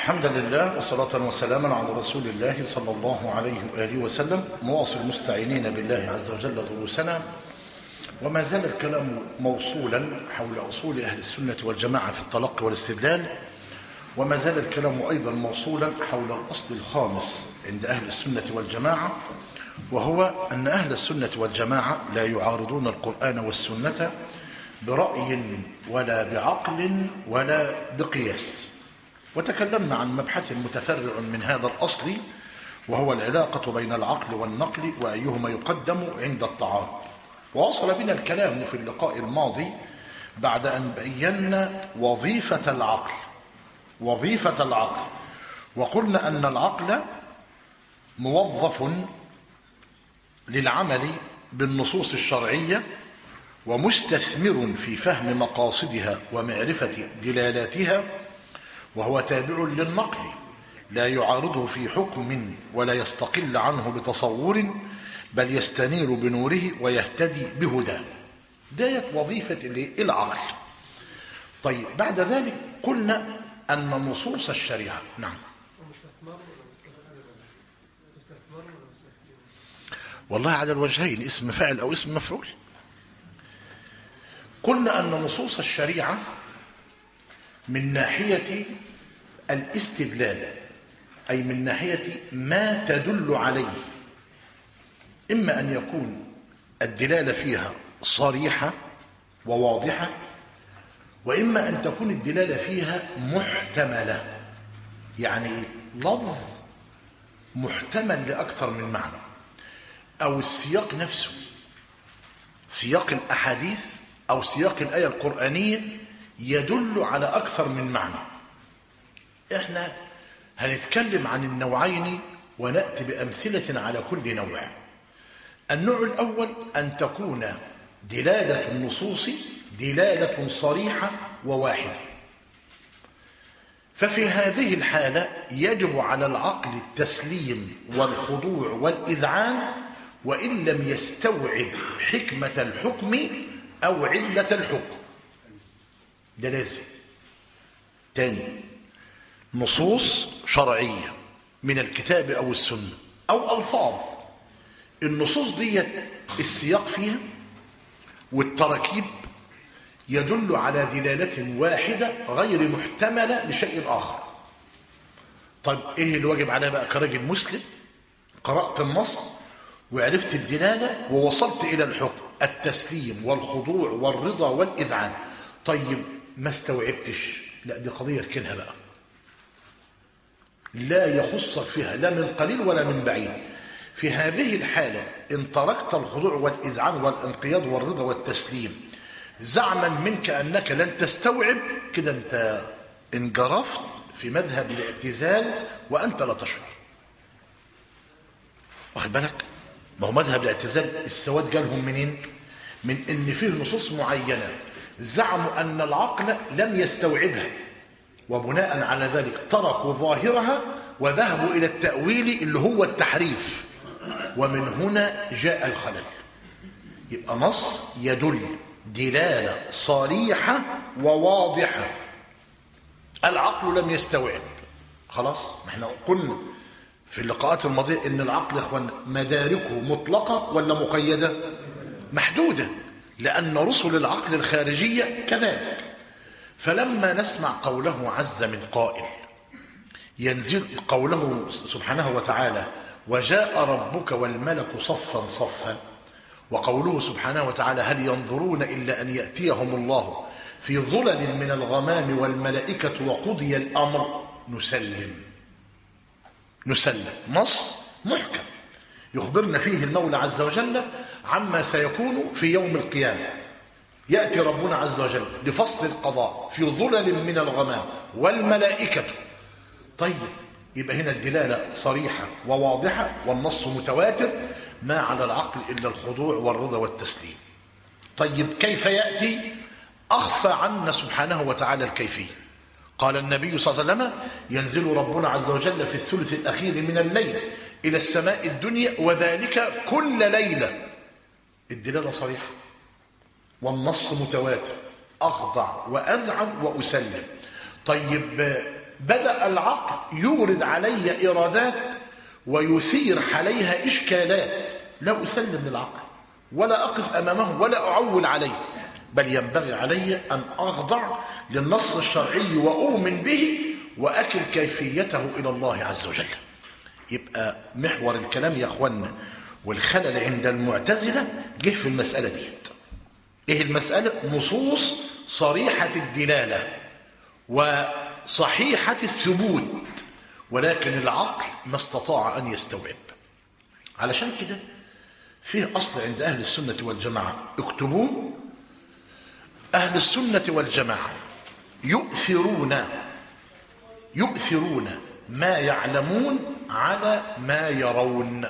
الحمد لله وصلاة وسلاما على رسول الله صلى الله عليه وآله وسلم مواصل مستعينين بالله عز وجل دروسنا وما زال الكلام موصولا حول أصول أهل السنة والجماعة في التلقي والاستدلال وما زال الكلام أيضا موصولا حول الأصل الخامس عند أهل السنة والجماعة وهو أن أهل السنة والجماعة لا يعارضون القرآن والسنة برأي ولا بعقل ولا بقياس وتكلمنا عن مبحث متفرع من هذا الأصل وهو العلاقة بين العقل والنقل وأيهما يقدم عند الطعام ووصل بنا الكلام في اللقاء الماضي بعد أن بينا وظيفة العقل وظيفة العقل وقلنا أن العقل موظف للعمل بالنصوص الشرعية ومستثمر في فهم مقاصدها ومعرفة دلالاتها وهو تابع للنقل لا يعارضه في حكم ولا يستقل عنه بتصور بل يستنير بنوره ويهتدي بهداه داية وظيفة العقل طيب بعد ذلك قلنا أن نصوص الشريعة نعم والله على الوجهين اسم فاعل أو اسم مفعول قلنا أن نصوص الشريعة من ناحية الاستدلال أي من ناحية ما تدل عليه إما أن يكون الدلالة فيها صريحة وواضحة وإما أن تكون الدلالة فيها محتملة يعني لفظ محتمل لأكثر من معنى أو السياق نفسه سياق الأحاديث أو سياق الآية القرآنية يدل على أكثر من معنى إحنا هنتكلم عن النوعين ونأتي بأمثلة على كل نوع النوع الأول أن تكون دلالة النصوص دلالة صريحة وواحدة ففي هذه الحالة يجب على العقل التسليم والخضوع والإذعان وإن لم يستوعب حكمة الحكم أو علة الحكم ده لازم تاني نصوص شرعية من الكتاب أو السنة أو ألفاظ النصوص دي السياق فيها والتركيب يدل على دلالة واحدة غير محتملة لشيء آخر طيب إيه الواجب عليها بقى كراجل مسلم قرأت النص وعرفت الدلالة ووصلت إلى الحكم التسليم والخضوع والرضا والإذعان طيب ما استوعبتش لا دي قضية اركنها بقى لا يخصك فيها لا من قليل ولا من بعيد في هذه الحالة إن تركت الخضوع والإذعان والانقياد والرضا والتسليم زعما منك أنك لن تستوعب كده أنت انجرفت في مذهب الاعتزال وأنت لا تشعر واخد بالك ما هو مذهب الاعتزال السواد جالهم منين من ان فيه نصوص معينه زعموا ان العقل لم يستوعبها وبناء على ذلك تركوا ظاهرها وذهبوا الى التاويل اللي هو التحريف ومن هنا جاء الخلل يبقى نص يدل دلاله صريحه وواضحه العقل لم يستوعب خلاص ما احنا قلنا في اللقاءات الماضيه ان العقل يا اخوان مداركه مطلقه ولا مقيده محدوده لان رسل العقل الخارجيه كذلك فلما نسمع قوله عز من قائل ينزل قوله سبحانه وتعالى وجاء ربك والملك صفا صفا وقوله سبحانه وتعالى هل ينظرون الا ان ياتيهم الله في ظلل من الغمام والملائكه وقضي الامر نسلم نسلم نص محكم يخبرنا فيه المولى عز وجل عما سيكون في يوم القيامة يأتي ربنا عز وجل لفصل القضاء في ظلل من الغمام والملائكة طيب يبقى هنا الدلالة صريحة وواضحة والنص متواتر ما على العقل إلا الخضوع والرضا والتسليم طيب كيف يأتي أخفى عنا سبحانه وتعالى الكيفية قال النبي صلى الله عليه وسلم ينزل ربنا عز وجل في الثلث الأخير من الليل إلى السماء الدنيا وذلك كل ليلة الدلالة صريحة والنص متواتر أخضع وأذعن وأسلم طيب بدأ العقل يورد علي إرادات ويثير عليها إشكالات لا أسلم للعقل ولا أقف أمامه ولا أعول عليه بل ينبغي علي أن أخضع للنص الشرعي وأؤمن به وأكل كيفيته إلى الله عز وجل يبقى محور الكلام يا أخوانا والخلل عند المعتزلة جه في المسألة ديت إيه المسألة؟ نصوص صريحة الدلالة وصحيحة الثبوت ولكن العقل ما استطاع أن يستوعب علشان كده فيه أصل عند أهل السنة والجماعة اكتبوه أهل السنة والجماعة يؤثرون يؤثرون ما يعلمون على ما يرون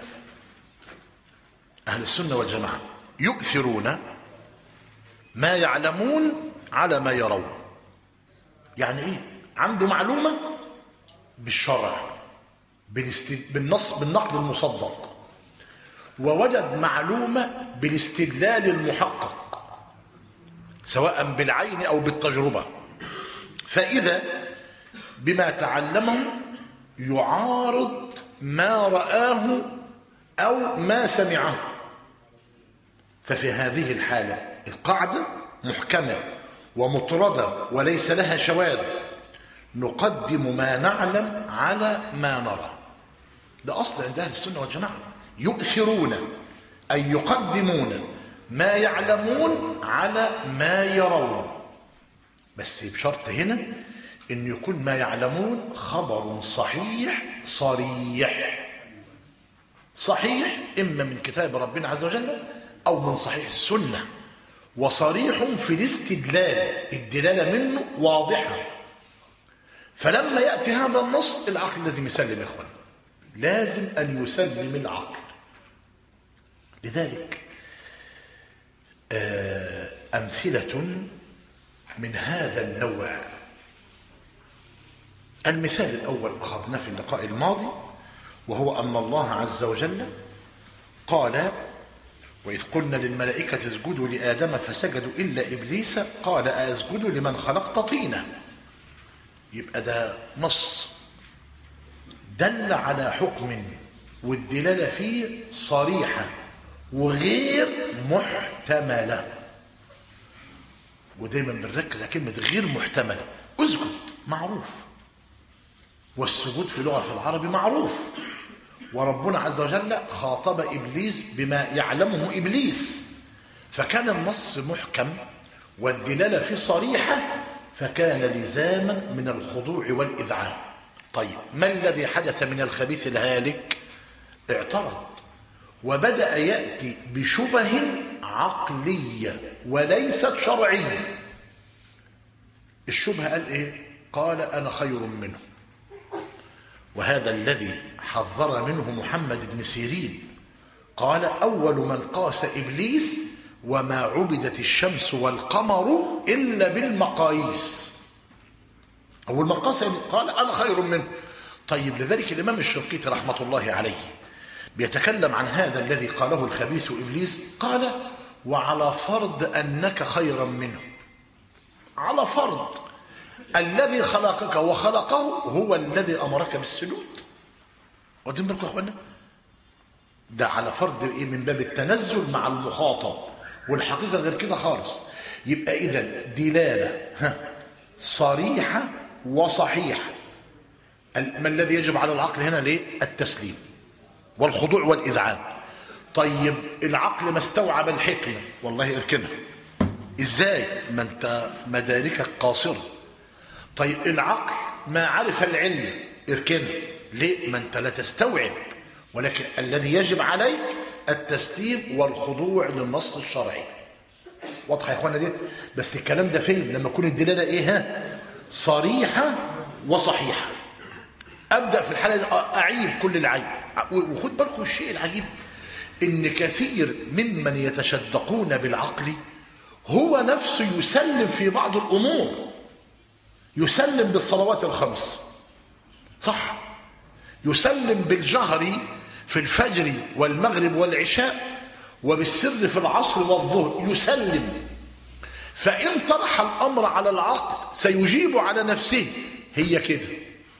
أهل السنة والجماعة يؤثرون ما يعلمون على ما يرون يعني إيه عنده معلومة بالشرع بالنص بالنقل المصدق ووجد معلومة بالاستدلال المحقق سواء بالعين أو بالتجربة فإذا بما تعلمه يعارض ما رآه أو ما سمعه ففي هذه الحالة القاعدة محكمة ومطردة وليس لها شواذ نقدم ما نعلم على ما نرى ده أصل عند أهل السنة والجماعة يؤثرون أي يقدمون ما يعلمون على ما يرون بس بشرط هنا ان يكون ما يعلمون خبر صحيح صريح صحيح اما من كتاب ربنا عز وجل او من صحيح السنه وصريح في الاستدلال الدلاله منه واضحه فلما ياتي هذا النص العقل لازم يسلم يا اخوان لازم ان يسلم العقل لذلك أمثلة من هذا النوع المثال الأول أخذناه في اللقاء الماضي وهو أن الله عز وجل قال وإذ قلنا للملائكة اسجدوا لآدم فسجدوا إلا إبليس قال أسجد لمن خلقت طينا يبقى ده نص دل على حكم والدلالة فيه صريحة وغير محتملة ودايما بنركز على كلمة غير محتملة اسجد معروف والسجود في لغة العرب معروف وربنا عز وجل خاطب إبليس بما يعلمه إبليس فكان النص محكم والدلالة فيه صريحة فكان لزاما من الخضوع والإذعان طيب ما الذي حدث من الخبيث الهالك اعترض وبدأ يأتي بشبه عقلية وليست شرعية الشبهة قال إيه قال أنا خير منه وهذا الذي حذر منه محمد بن سيرين قال أول من قاس إبليس وما عبدت الشمس والقمر إلا بالمقاييس أول من قاس قال أنا خير منه طيب لذلك الإمام الشنقيطي رحمة الله عليه بيتكلم عن هذا الذي قاله الخبيث إبليس قال وعلى فرض أنك خيرا منه على فرض الذي خلقك وخلقه هو الذي أمرك بالسجود واخدين بالكم يا اخوانا ده على فرض ايه من باب التنزل مع المخاطب والحقيقه غير كده خالص يبقى اذا دلاله ها صريحه وصحيحه ما الذي يجب على العقل هنا ليه التسليم والخضوع والاذعان طيب العقل ما استوعب الحكمه والله اركنها ازاي ما انت مداركك قاصره طيب العقل ما عرف العلم اركنها ليه ما انت لا تستوعب ولكن الذي يجب عليك التسليم والخضوع للنص الشرعي واضحه يا اخوانا دي بس الكلام ده فين لما تكون الدلاله ايه ها صريحه وصحيحه ابدا في الحاله دي اعيب كل العيب وخد بالكم الشيء العجيب ان كثير ممن يتشدقون بالعقل هو نفسه يسلم في بعض الامور يسلم بالصلوات الخمس صح يسلم بالجهر في الفجر والمغرب والعشاء وبالسر في العصر والظهر يسلم فإن طرح الأمر على العقل سيجيب على نفسه هي كده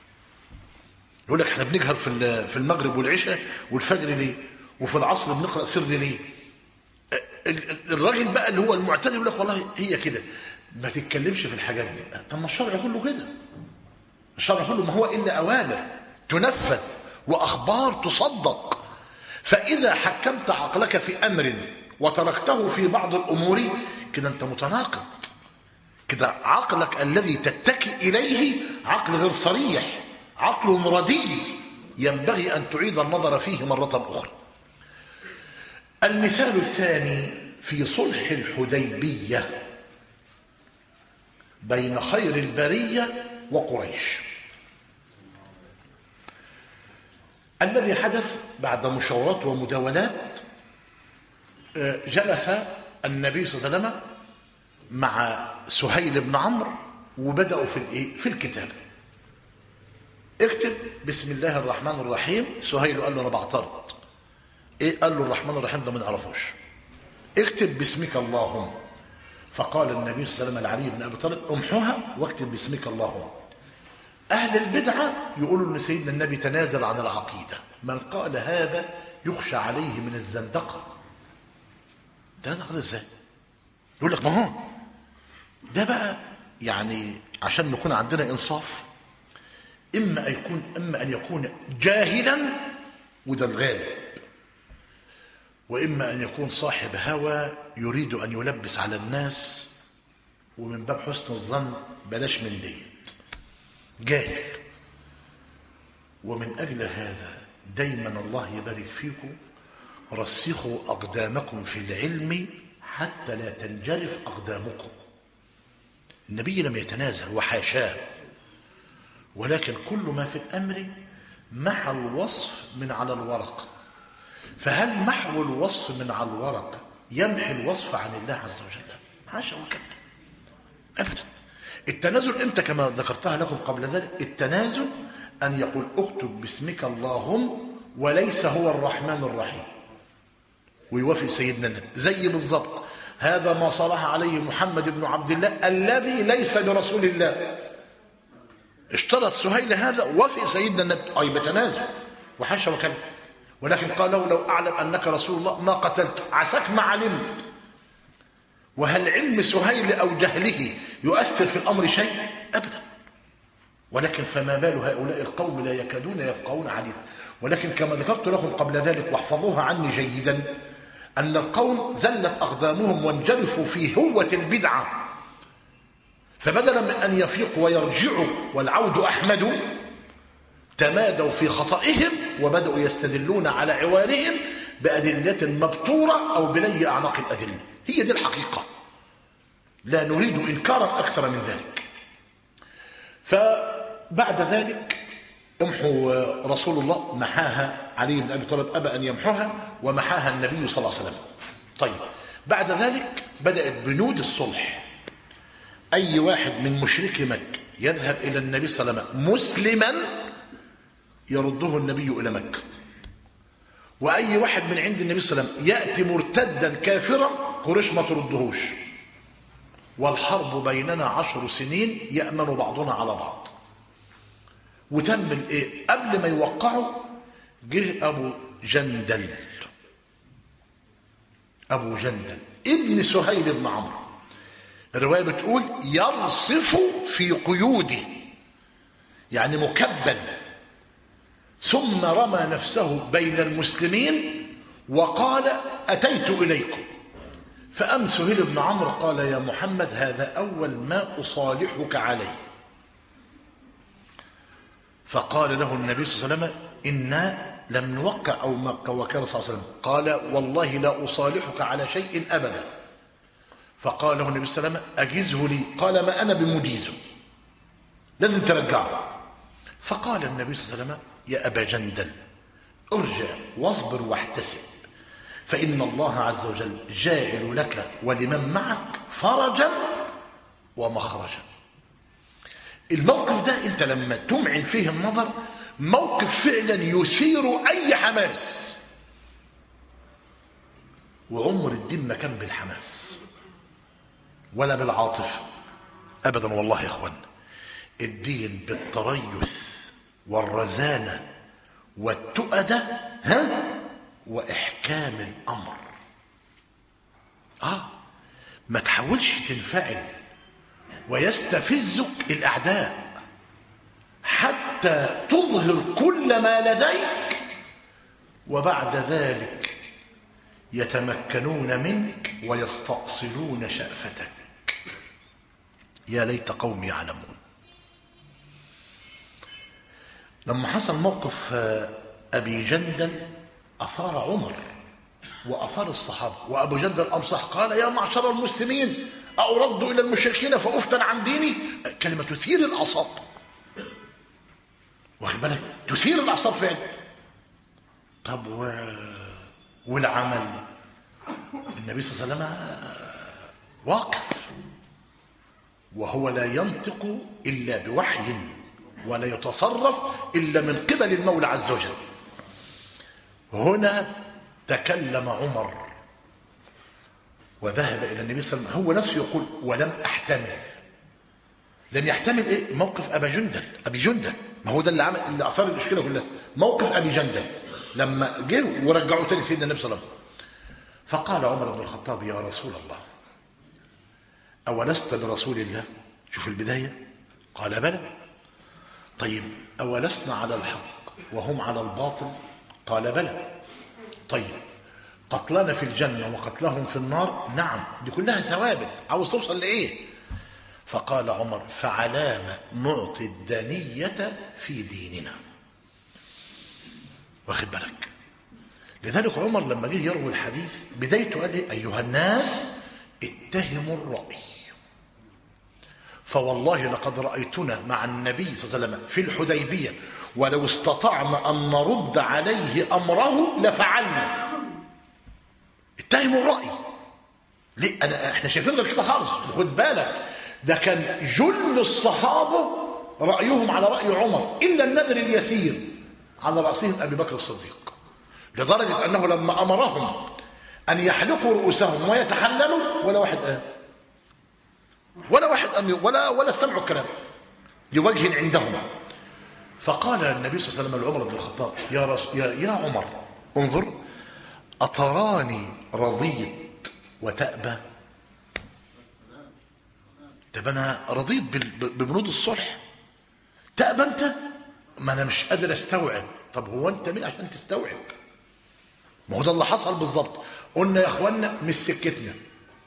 يقول لك احنا بنجهر في ال- في المغرب والعشاء والفجر ليه وفي العصر بنقرا سر ليه ال- ال- الراجل بقى اللي هو المعتدل يقول لك والله هي كده ما تتكلمش في الحاجات دي طب ما الشرع كله كده الشرع كله ما هو الا اوامر تنفذ واخبار تصدق فاذا حكمت عقلك في امر وتركته في بعض الامور كده انت متناقض كده عقلك الذي تتكي اليه عقل غير صريح عقل رديء ينبغي ان تعيد النظر فيه مره اخرى المثال الثاني في صلح الحديبيه بين خير البريه وقريش الذي حدث بعد مشاورات ومداولات آه، جلس النبي صلى الله عليه وسلم مع سهيل بن عمرو وبداوا في الايه في الكتابه اكتب بسم الله الرحمن الرحيم سهيل قال له انا بعترض ايه قال له الرحمن الرحيم ده ما نعرفوش اكتب باسمك اللهم فقال النبي صلى الله عليه وسلم لعلي بن ابي طالب امحوها واكتب باسمك اللهم اهل البدعه يقولوا ان سيدنا النبي تنازل عن العقيده من قال هذا يخشى عليه من الزندقه تنازل عن ازاي يقول لك ما هو ده بقى يعني عشان نكون عندنا انصاف اما ان يكون اما ان يكون جاهلا وده الغالب واما ان يكون صاحب هوى يريد ان يلبس على الناس ومن باب حسن الظن بلاش من ديت جاهل ومن اجل هذا دايما الله يبارك فيكم رسخوا اقدامكم في العلم حتى لا تنجرف اقدامكم النبي لم يتنازل وحاشاه ولكن كل ما في الامر محى الوصف من على الورق فهل محو الوصف من على الورق يمحي الوصف عن الله عز وجل حاشا وكلا ابدا التنازل امتى كما ذكرتها لكم قبل ذلك التنازل ان يقول اكتب باسمك اللهم وليس هو الرحمن الرحيم ويوافق سيدنا النبي زي بالضبط هذا ما صلح عليه محمد بن عبد الله الذي ليس برسول الله اشترط سهيل هذا وافق سيدنا النبي اي بتنازل وحاشا وكلا ولكن قال له لو اعلم انك رسول الله ما قتلت عساك ما علمت وهل علم سهيل او جهله يؤثر في الامر شيء ابدا ولكن فما بال هؤلاء القوم لا يكادون يفقهون حديثا ولكن كما ذكرت لكم قبل ذلك واحفظوها عني جيدا ان القوم زلت اقدامهم وانجرفوا في هوه البدعه فبدلا من ان يفيقوا ويرجعوا والعود احمد تمادوا في خطئهم وبداوا يستدلون على عوارهم بادله مبتوره او بلي اعناق الادله هي دي الحقيقه لا نريد انكارا اكثر من ذلك فبعد ذلك امحو رسول الله محاها علي بن ابي طالب ابى ان يمحوها ومحاها النبي صلى الله عليه وسلم طيب بعد ذلك بدات بنود الصلح اي واحد من مشركي مكه يذهب الى النبي صلى الله عليه وسلم مسلما يرده النبي الى مكه واي واحد من عند النبي صلى الله عليه وسلم ياتي مرتدا كافرا قريش ما تردهوش والحرب بيننا عشر سنين يامن بعضنا على بعض وتم الايه قبل ما يوقعوا جه ابو جندل ابو جندل ابن سهيل بن عمرو الروايه بتقول يرصف في قيوده يعني مكبل ثم رمى نفسه بين المسلمين وقال اتيت اليكم فأم سهيل بن عمرو قال يا محمد هذا أول ما أصالحك عليه فقال له النبي صلى الله عليه وسلم إنا لم نوقع أو مكة وكان صلى الله عليه وسلم قال والله لا أصالحك على شيء أبدا فقال له النبي صلى الله عليه وسلم أجزه لي قال ما أنا بمجيزه لازم ترجعه فقال النبي صلى الله عليه وسلم يا أبا جندل ارجع واصبر واحتسب فإن الله عز وجل جاعل لك ولمن معك فرجا ومخرجا الموقف ده انت لما تمعن فيه النظر موقف فعلا يثير اي حماس وعمر الدين ما كان بالحماس ولا بالعاطفه ابدا والله يا اخوان الدين بالتريث والرزانة والتؤدة ها وإحكام الأمر آه ما تحاولش تنفعل ويستفزك الأعداء حتى تظهر كل ما لديك وبعد ذلك يتمكنون منك ويستأصلون شأفتك يا ليت قوم يعلمون لما حصل موقف أبي جندل أثار عمر وأثار الصحابة وأبو جندل أمصح قال يا معشر المسلمين أرد إلى المشركين فأفتن عن ديني كلمة تثير الأعصاب واخد بالك تثير الأعصاب فعلا طب و... والعمل النبي صلى الله عليه وسلم واقف وهو لا ينطق إلا بوحي ولا يتصرف إلا من قبل المولى عز وجل هنا تكلم عمر وذهب إلى النبي صلى الله عليه وسلم هو نفسه يقول ولم أحتمل لم يحتمل إيه؟ موقف أبا جندل أبي جندل ما هو ده اللي عمل اللي أثار المشكلة كلها موقف أبي جندل لما جه ورجعوا تاني سيدنا النبي صلى الله عليه وسلم فقال عمر بن الخطاب يا رسول الله أولست برسول الله شوف البداية قال بلى طيب أولسنا على الحق وهم على الباطل قال بلى طيب قتلنا في الجنة وقتلهم في النار نعم دي كلها ثوابت عاوز توصل لإيه فقال عمر فعلام نعطي الدنية في ديننا واخد بالك لذلك عمر لما جه يروي الحديث بدايته قال ايه ايها الناس اتهموا الراي فوالله لقد رايتنا مع النبي صلى الله عليه وسلم في الحديبيه ولو استطعنا ان نرد عليه امره لفعلنا اتهموا الراي ليه انا احنا شايفين غير كده خالص خد بالك ده كان جل الصحابه رايهم على راي عمر الا النذر اليسير على راسهم ابي بكر الصديق لدرجه انه لما امرهم ان يحلقوا رؤوسهم ويتحللوا ولا واحد قام ولا واحد قام ولا ولا استمعوا الكلام لوجه عندهم فقال النبي صلى الله عليه وسلم لعمر بن الخطاب يا رسول يا, يا عمر انظر أتراني رضيت وتأبى طب أنا رضيت ببنود الصلح تأبى أنت ما أنا مش قادر أستوعب طب هو أنت مين عشان تستوعب ما هو ده اللي حصل بالظبط قلنا يا اخوانا مش سكتنا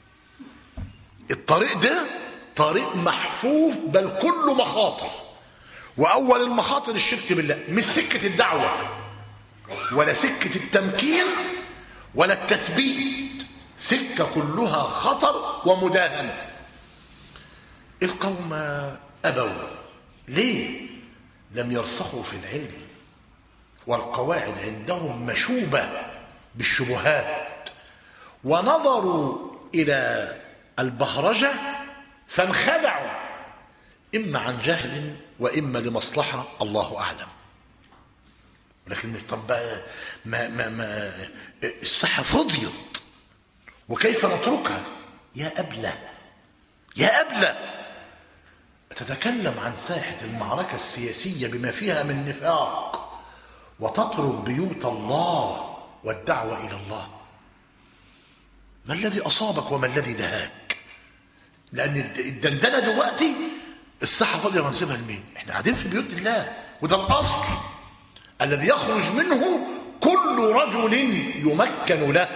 الطريق ده طريق محفوف بل كله مخاطر واول المخاطر الشرك بالله مش سكه الدعوه ولا سكه التمكين ولا التثبيت سكه كلها خطر ومداهنه القوم ابوا ليه لم يرسخوا في العلم والقواعد عندهم مشوبه بالشبهات ونظروا الى البهرجه فانخدعوا اما عن جهل واما لمصلحه الله اعلم لكن طب ما ما ما الساحه فضيت وكيف نتركها يا ابله يا ابله تتكلم عن ساحه المعركه السياسيه بما فيها من نفاق وتترك بيوت الله والدعوه الى الله ما الذي اصابك وما الذي دهاك لان الدندنه دلوقتي الساحه فاضيه ونسيبها لمين احنا قاعدين في بيوت الله وده الاصل الذي يخرج منه كل رجل يمكن له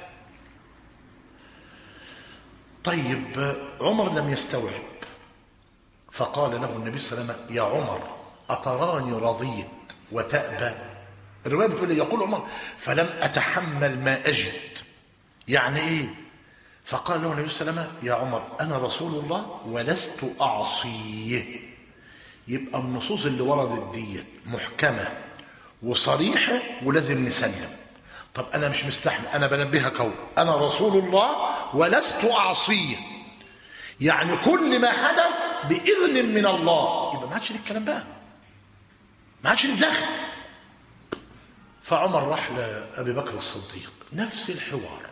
طيب عمر لم يستوعب فقال له النبي صلى الله عليه وسلم يا عمر أتراني رضيت وتأبى الرواية بتقول يقول عمر فلم أتحمل ما أجد يعني إيه فقال له النبي صلى الله عليه وسلم يا عمر أنا رسول الله ولست أعصيه يبقى النصوص اللي وردت دي محكمة وصريحة ولازم نسلم طب أنا مش مستحمل أنا بنبهك أهو أنا رسول الله ولست أعصيه يعني كل ما حدث بإذن من الله يبقى ما عادش الكلام بقى ما عادش نتدخل فعمر راح لأبي بكر الصديق نفس الحوار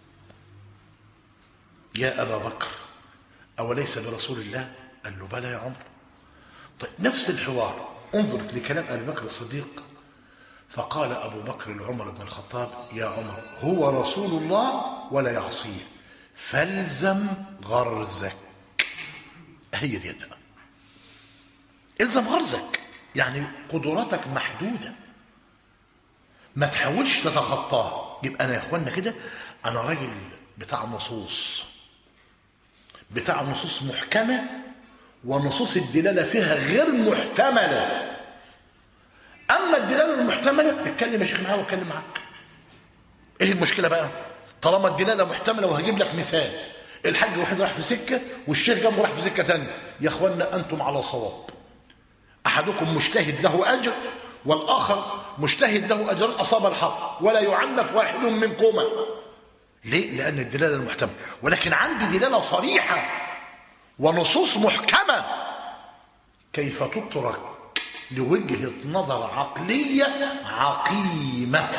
يا أبا بكر أوليس برسول الله قال له بلى يا عمر طيب نفس الحوار انظر لكلام أبي بكر الصديق فقال أبو بكر لعمر بن الخطاب يا عمر هو رسول الله ولا يعصيه فالزم غرزك هي دي بقى الزم غرزك يعني قدراتك محدودة ما تحاولش تتخطاها يبقى أنا يا إخوانا كده أنا راجل بتاع نصوص بتاع نصوص محكمة ونصوص الدلالة فيها غير محتملة أما الدلالة المحتملة اتكلم يا شيخ معايا واتكلم معاك إيه المشكلة بقى طالما الدلالة محتملة وهجيب لك مثال الحاج واحد راح في سكة والشيخ جنبه راح في سكة تانية يا اخوانا أنتم على صواب أحدكم مجتهد له أجر والآخر مجتهد له أجر أصاب الحق ولا يعنف واحد منكما ليه؟ لأن الدلالة المحتملة ولكن عندي دلالة صريحة ونصوص محكمة كيف تترك لوجهة نظر عقلية عقيمة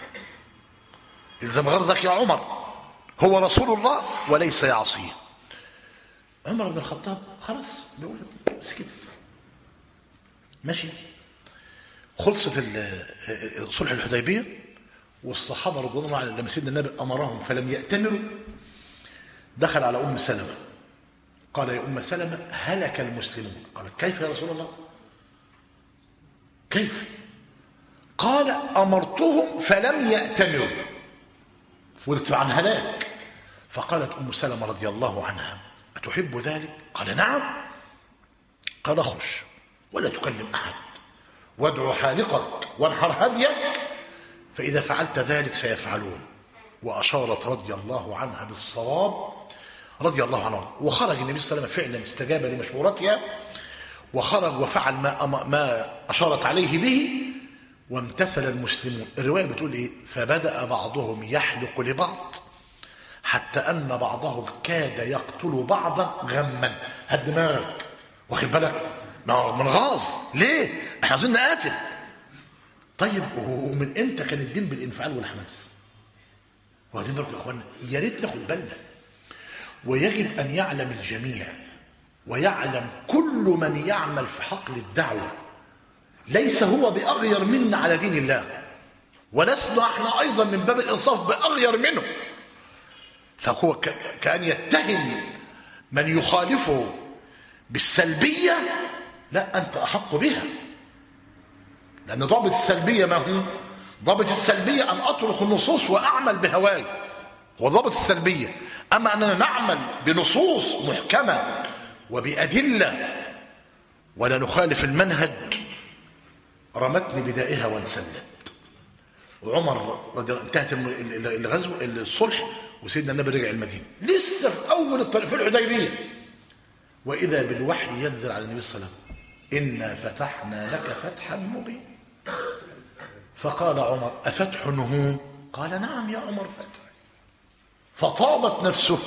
الزم غرزك يا عمر هو رسول الله وليس يعصيه عمر بن الخطاب خلاص بيقول سكت ماشي خلصت صلح الحديبيه والصحابه رضوان الله عليهم لما سيدنا النبي امرهم فلم يأتمروا دخل على ام سلمه قال يا ام سلمه هلك المسلمون قالت كيف يا رسول الله كيف قال امرتهم فلم يأتمروا فقلت عن هلاك فقالت ام سلمه رضي الله عنها اتحب ذلك قال نعم قال اخرج ولا تكلم احد وادع حالقك وانحر هديك فإذا فعلت ذلك سيفعلون وأشارت رضي الله عنها بالصواب رضي الله عنها وخرج النبي صلى الله عليه وسلم فعلا استجاب لمشورتها وخرج وفعل ما ما أشارت عليه به وامتثل المسلمون الرواية بتقول إيه فبدأ بعضهم يحلق لبعض حتى أن بعضهم كاد يقتل بعضا غما هد دماغك واخد بالك من غاظ ليه احنا عايزين نقاتل طيب ومن امتى كان الدين بالانفعال والحماس واخدين بالكم يا اخوانا يا ريت ناخد بالنا ويجب ان يعلم الجميع ويعلم كل من يعمل في حقل الدعوه ليس هو باغير منا على دين الله ولسنا احنا ايضا من باب الانصاف باغير منه فهو كان يتهم من يخالفه بالسلبيه لا أنت أحق بها لأن ضابط السلبية ما هو ضابط السلبية أن أترك النصوص وأعمل بهواي هو ضابط السلبية أما أننا نعمل بنصوص محكمة وبأدلة ولا نخالف المنهج رمتني بدائها وانسلت وعمر رضي الله انتهت الغزو الصلح وسيدنا النبي رجع المدينه لسه في اول الطريق في الحديبيه واذا بالوحي ينزل على النبي صلى الله عليه وسلم إنا فتحنا لك فتحا مبينا فقال عمر أفتح هو قال نعم يا عمر فتح فطابت نفسه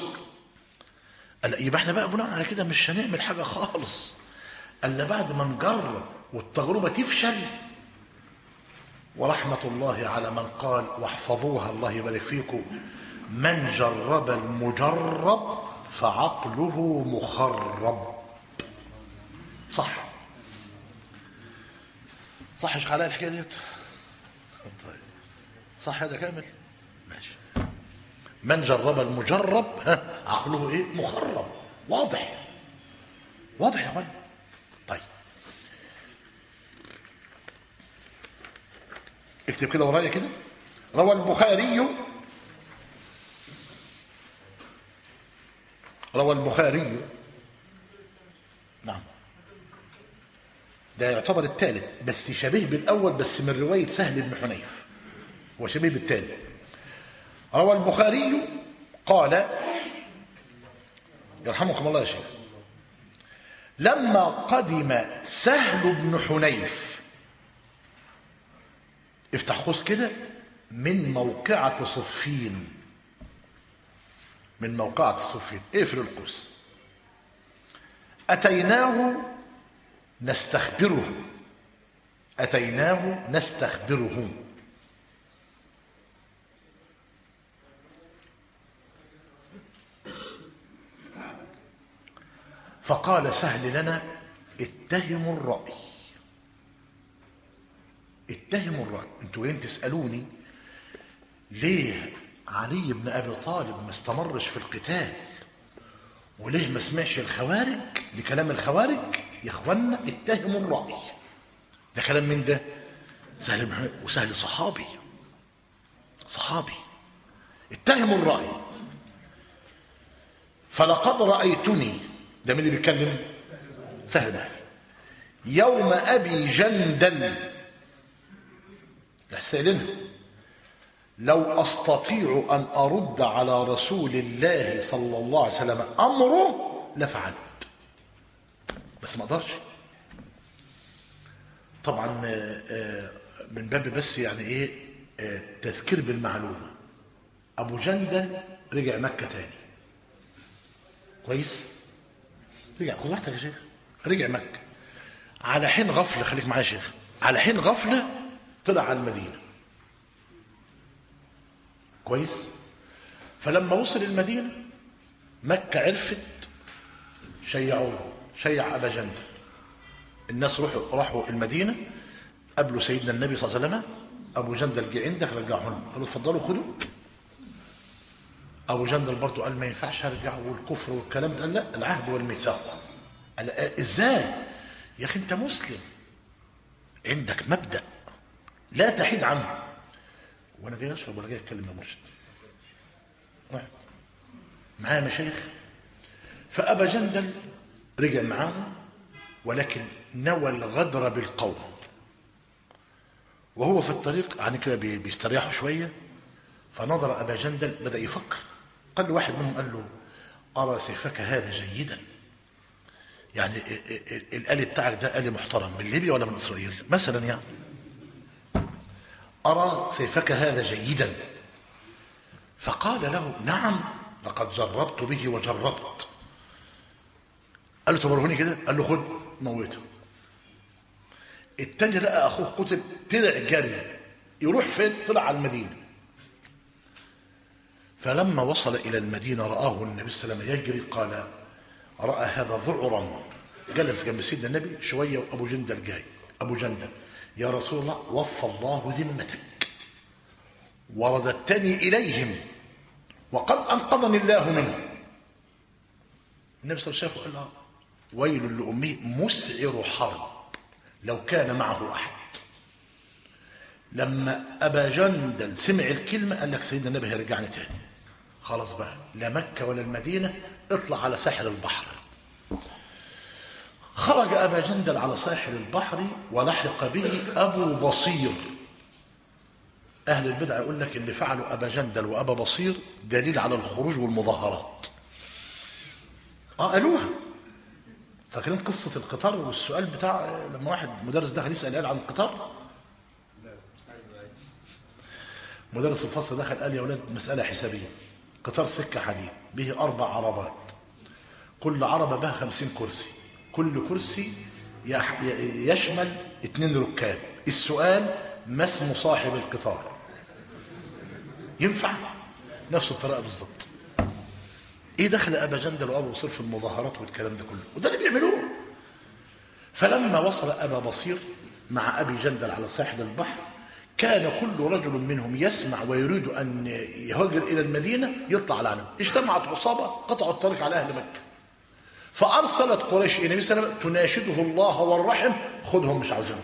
قال يبقى احنا بقى بناء على كده مش هنعمل حاجة خالص قال بعد ما نجرب والتجربة تفشل ورحمة الله على من قال واحفظوها الله يبارك فيكم من جرب المجرب فعقله مخرب صح صح يا شيخ علاء الحكايه ديت طيب صح هذا كامل ماشي من جرب المجرب ها عقله ايه مخرب واضح واضح يا ولد طيب اكتب كده ورايا كده روى البخاري روى البخاري نعم ده يعتبر الثالث بس شبيه بالأول بس من رواية سهل بن حنيف هو شبيه بالثالث روى البخاري قال يرحمكم الله يا شيخ لما قدم سهل بن حنيف افتح قوس كده من موقعة صفين من موقعة صفين اقفل القوس أتيناه نستخبره أتيناه نستخبره فقال سهل لنا اتهموا الرأي اتهموا الرأي انتوا جايين تسألوني ليه علي بن أبي طالب ما استمرش في القتال وليه ما سمعش الخوارج لكلام الخوارج يا اخوانا اتهموا الرأي ده كلام من ده سهل بن حنيف وسهل صحابي صحابي اتهموا الرأي فلقد رأيتني ده مين اللي بيتكلم سهل بن حنيف يوم أبي جندل سائلينها لو أستطيع أن أرد على رسول الله صلى الله عليه وسلم أمره لفعلت بس ما أقدرش طبعا آه، آه، من باب بس يعني إيه آه، تذكير بالمعلومة أبو جندل رجع مكة تاني كويس رجع خد راحتك يا شيخ رجع مكة على حين غفلة خليك معايا يا شيخ على حين غفلة طلع على المدينة كويس فلما وصل المدينة مكة عرفت شيعوه شيع أبا جندل الناس روحوا راحوا المدينة قابلوا سيدنا النبي صلى الله عليه وسلم أبو جندل جه عندك رجعه لهم قالوا اتفضلوا خدوا أبو جندل برضه قال ما ينفعش أرجعه والكفر والكلام ده قال لا العهد والميثاق قال آه، إزاي يا أخي أنت مسلم عندك مبدأ لا تحيد عنه وانا جاي اشرب ولا جاي اتكلم يا مرشد واحد. معايا مشايخ فابا جندل رجع معاهم ولكن نوى الغدر بالقوم وهو في الطريق يعني كده بي- بيستريحوا شويه فنظر ابا جندل بدا يفكر قال له واحد منهم قال له ارى سيفك هذا جيدا يعني ال- ال- الآلي بتاعك ده آلي محترم من ليبيا ولا من إسرائيل مثلا يعني أرى سيفك هذا جيدا فقال له نعم لقد جربت به وجربت قال له تبرهوني كده قال له خد موته التاني لقى أخوه قتل طلع جري يروح فين طلع على المدينة فلما وصل إلى المدينة رآه النبي صلى الله عليه وسلم يجري قال رأى هذا ذعرا جلس جنب سيدنا النبي شوية وأبو جندل جاي أبو جندل يا رسول الله وفى الله ذمتك ورددتني إليهم وقد أنقذني الله منه النبي صلى الله عليه وسلم قال له ويل لأمه مسعر حرب لو كان معه أحد لما أبا جندل سمع الكلمة قال لك سيدنا النبي هيرجعني تاني خلاص بقى لا مكة ولا المدينة اطلع على ساحل البحر خرج أبا جندل على ساحل البحر ولحق به أبو بصير أهل البدع يقول لك اللي فعلوا أبا جندل وأبا بصير دليل على الخروج والمظاهرات اه قالوها فاكرين قصة القطار والسؤال بتاع لما واحد مدرس دخل يسأل قال عن القطار مدرس الفصل دخل قال يا ولاد مسألة حسابية قطار سكة حديد به أربع عربات كل عربة بها خمسين كرسي كل كرسي يح- ي- يشمل اتنين ركاب السؤال ما اسم صاحب القطار ينفع نفس الطريقة بالظبط ايه دخل ابا جندل وابو بصير في المظاهرات والكلام ده كله وده اللي بيعملوه فلما وصل ابا بصير مع ابي جندل على ساحل البحر كان كل رجل منهم يسمع ويريد ان يهاجر الى المدينه يطلع على عنب اجتمعت عصابه قطعوا الطريق على اهل مكه فارسلت قريش الى النبي صلى الله عليه وسلم تناشده الله والرحم خذهم مش عاوزينهم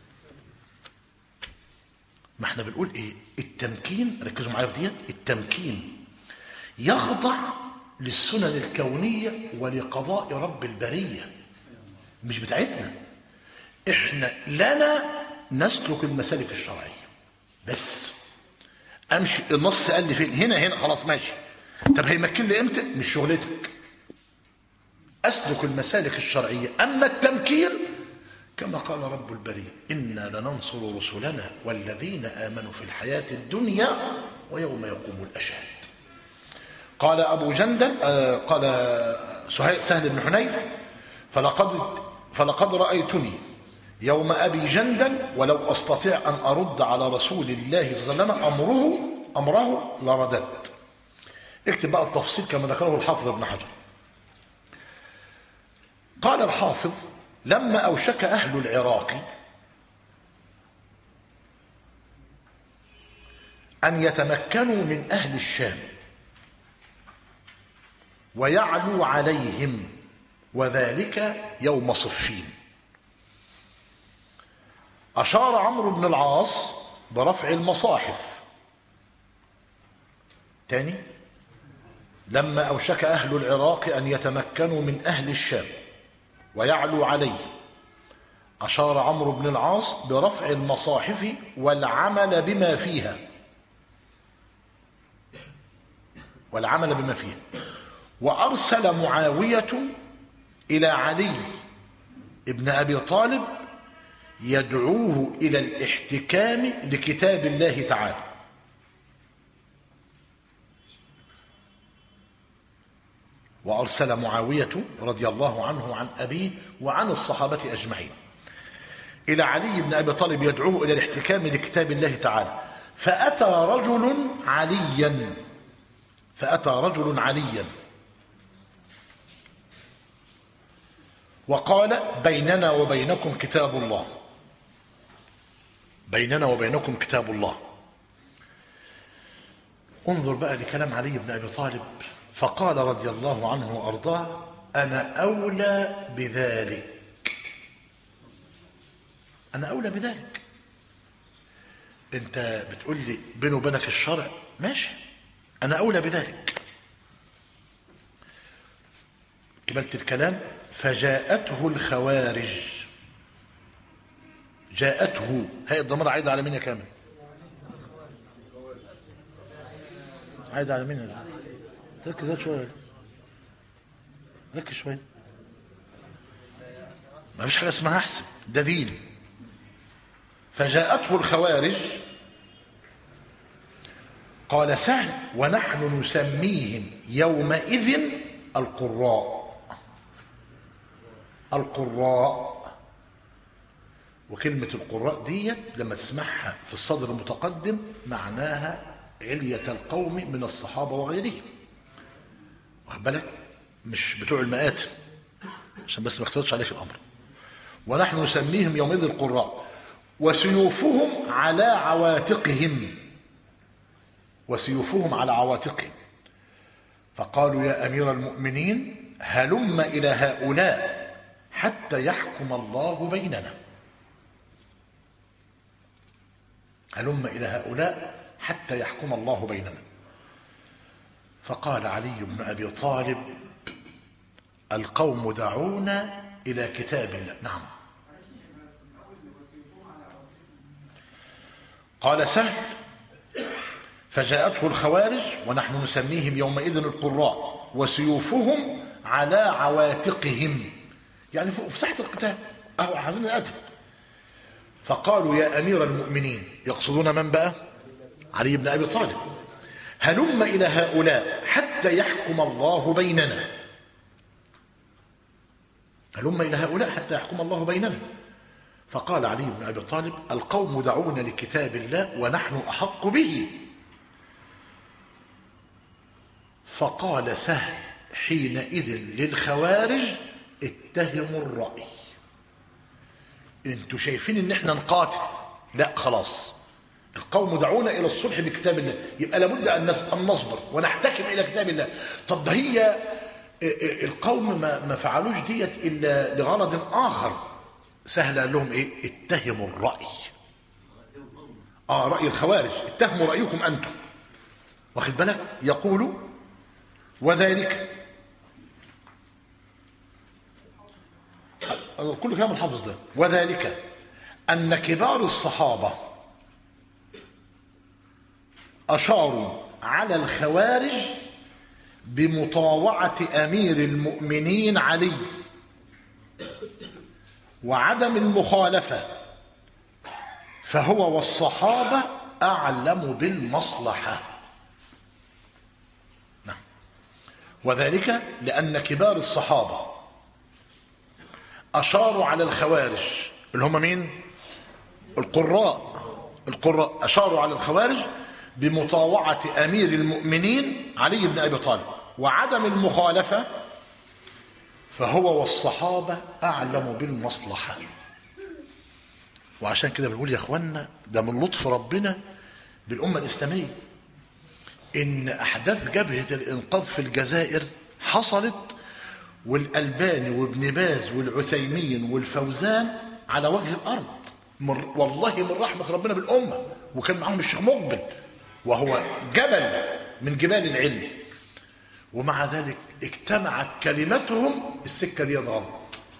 ما احنا بنقول ايه التمكين ركزوا معايا في ديت التمكين يخضع للسنن الكونيه ولقضاء رب البريه مش بتاعتنا احنا لنا نسلك المسالك الشرعيه بس امشي النص قال لي فين هنا هنا خلاص ماشي طب هيمكن لي امتى مش شغلتك اسلك المسالك الشرعيه اما التمكين كما قال رب البريه انا لننصر رسلنا والذين امنوا في الحياه الدنيا ويوم يقوم الاشهاد قال ابو جندل آه قال سهيل سهل بن حنيف فلقد فلقد رايتني يوم ابي جندل ولو استطيع ان ارد على رسول الله صلى الله عليه وسلم امره امره لرددت اكتب بقى التفصيل كما ذكره الحافظ ابن حجر قال الحافظ لما اوشك اهل العراق أن يتمكنوا من أهل الشام ويعلو عليهم وذلك يوم صفين أشار عمرو بن العاص برفع المصاحف تاني لما أوشك أهل العراق أن يتمكنوا من أهل الشام ويعلو عليه أشار عمرو بن العاص برفع المصاحف والعمل بما فيها والعمل بما فيها وأرسل معاوية إلى علي ابن أبي طالب يدعوه إلى الاحتكام لكتاب الله تعالى وأرسل معاوية رضي الله عنه عن أبيه وعن الصحابة أجمعين إلى علي بن أبي طالب يدعوه إلى الاحتكام لكتاب الله تعالى فأتى رجل عليا فأتى رجل عليا وقال بيننا وبينكم كتاب الله بيننا وبينكم كتاب الله انظر بقى لكلام علي بن أبي طالب فقال رضي الله عنه وأرضاه أنا أولى بذلك أنا أولى بذلك أنت بتقول لي بيني وبينك الشرع ماشي أنا أولى بذلك كملت الكلام فجاءته الخوارج جاءته هاي الضمير عايدة على مين يا كامل عايدة على مين يا جماعة؟ ركز زاد شوية ركز شوية ما فيش حاجة اسمها احسن ده دين فجاءته الخوارج قال سهل ونحن نسميهم يومئذ القراء القراء وكلمة القراء ديت لما تسمعها في الصدر المتقدم معناها علية القوم من الصحابة وغيرهم واخد بالك مش بتوع المئات عشان بس ما اختلطش عليك الأمر ونحن نسميهم يومئذ القراء وسيوفهم على عواتقهم وسيوفهم على عواتقهم فقالوا يا أمير المؤمنين هلم إلى هؤلاء حتى يحكم الله بيننا هلم إلى هؤلاء حتى يحكم الله بيننا فقال علي بن أبي طالب القوم دعونا إلى كتاب الله نعم قال سهل فجاءته الخوارج ونحن نسميهم يومئذ القراء وسيوفهم على عواتقهم يعني في ساحة القتال أهو عايزين نقاتل فقالوا يا أمير المؤمنين يقصدون من بقى علي بن أبي طالب هلم إلى هؤلاء حتى يحكم الله بيننا هلم إلى هؤلاء حتى يحكم الله بيننا فقال علي بن أبي طالب القوم دعونا لكتاب الله ونحن أحق به فقال سهل حينئذ للخوارج اتهموا الرأي انتوا شايفين ان احنا نقاتل لا خلاص القوم دعونا الى الصلح بكتاب الله يبقى لابد ان ان نصبر ونحتكم الى كتاب الله طب ده هي القوم ما ما فعلوش ديت الا لغرض اخر سهل قال لهم ايه اتهموا الراي اه راي الخوارج اتهموا رايكم انتم واخد بالك يقول وذلك كل كلام الحافظ ده وذلك أن كبار الصحابة أشاروا على الخوارج بمطاوعة أمير المؤمنين علي وعدم المخالفة فهو والصحابة أعلم بالمصلحة نعم وذلك لأن كبار الصحابة أشاروا على الخوارج اللي هم مين القراء القراء أشاروا على الخوارج بمطاوعة أمير المؤمنين علي بن أبي طالب وعدم المخالفة فهو والصحابة أعلم بالمصلحة وعشان كده بنقول يا أخوانا ده من لطف ربنا بالأمة الإسلامية إن أحداث جبهة الإنقاذ في الجزائر حصلت والألباني وابن باز والعثيمين والفوزان على وجه الأرض من والله من رحمة ربنا بالأمة وكان معهم الشيخ مقبل وهو جبل من جبال العلم ومع ذلك اجتمعت كلمتهم السكة دي غلط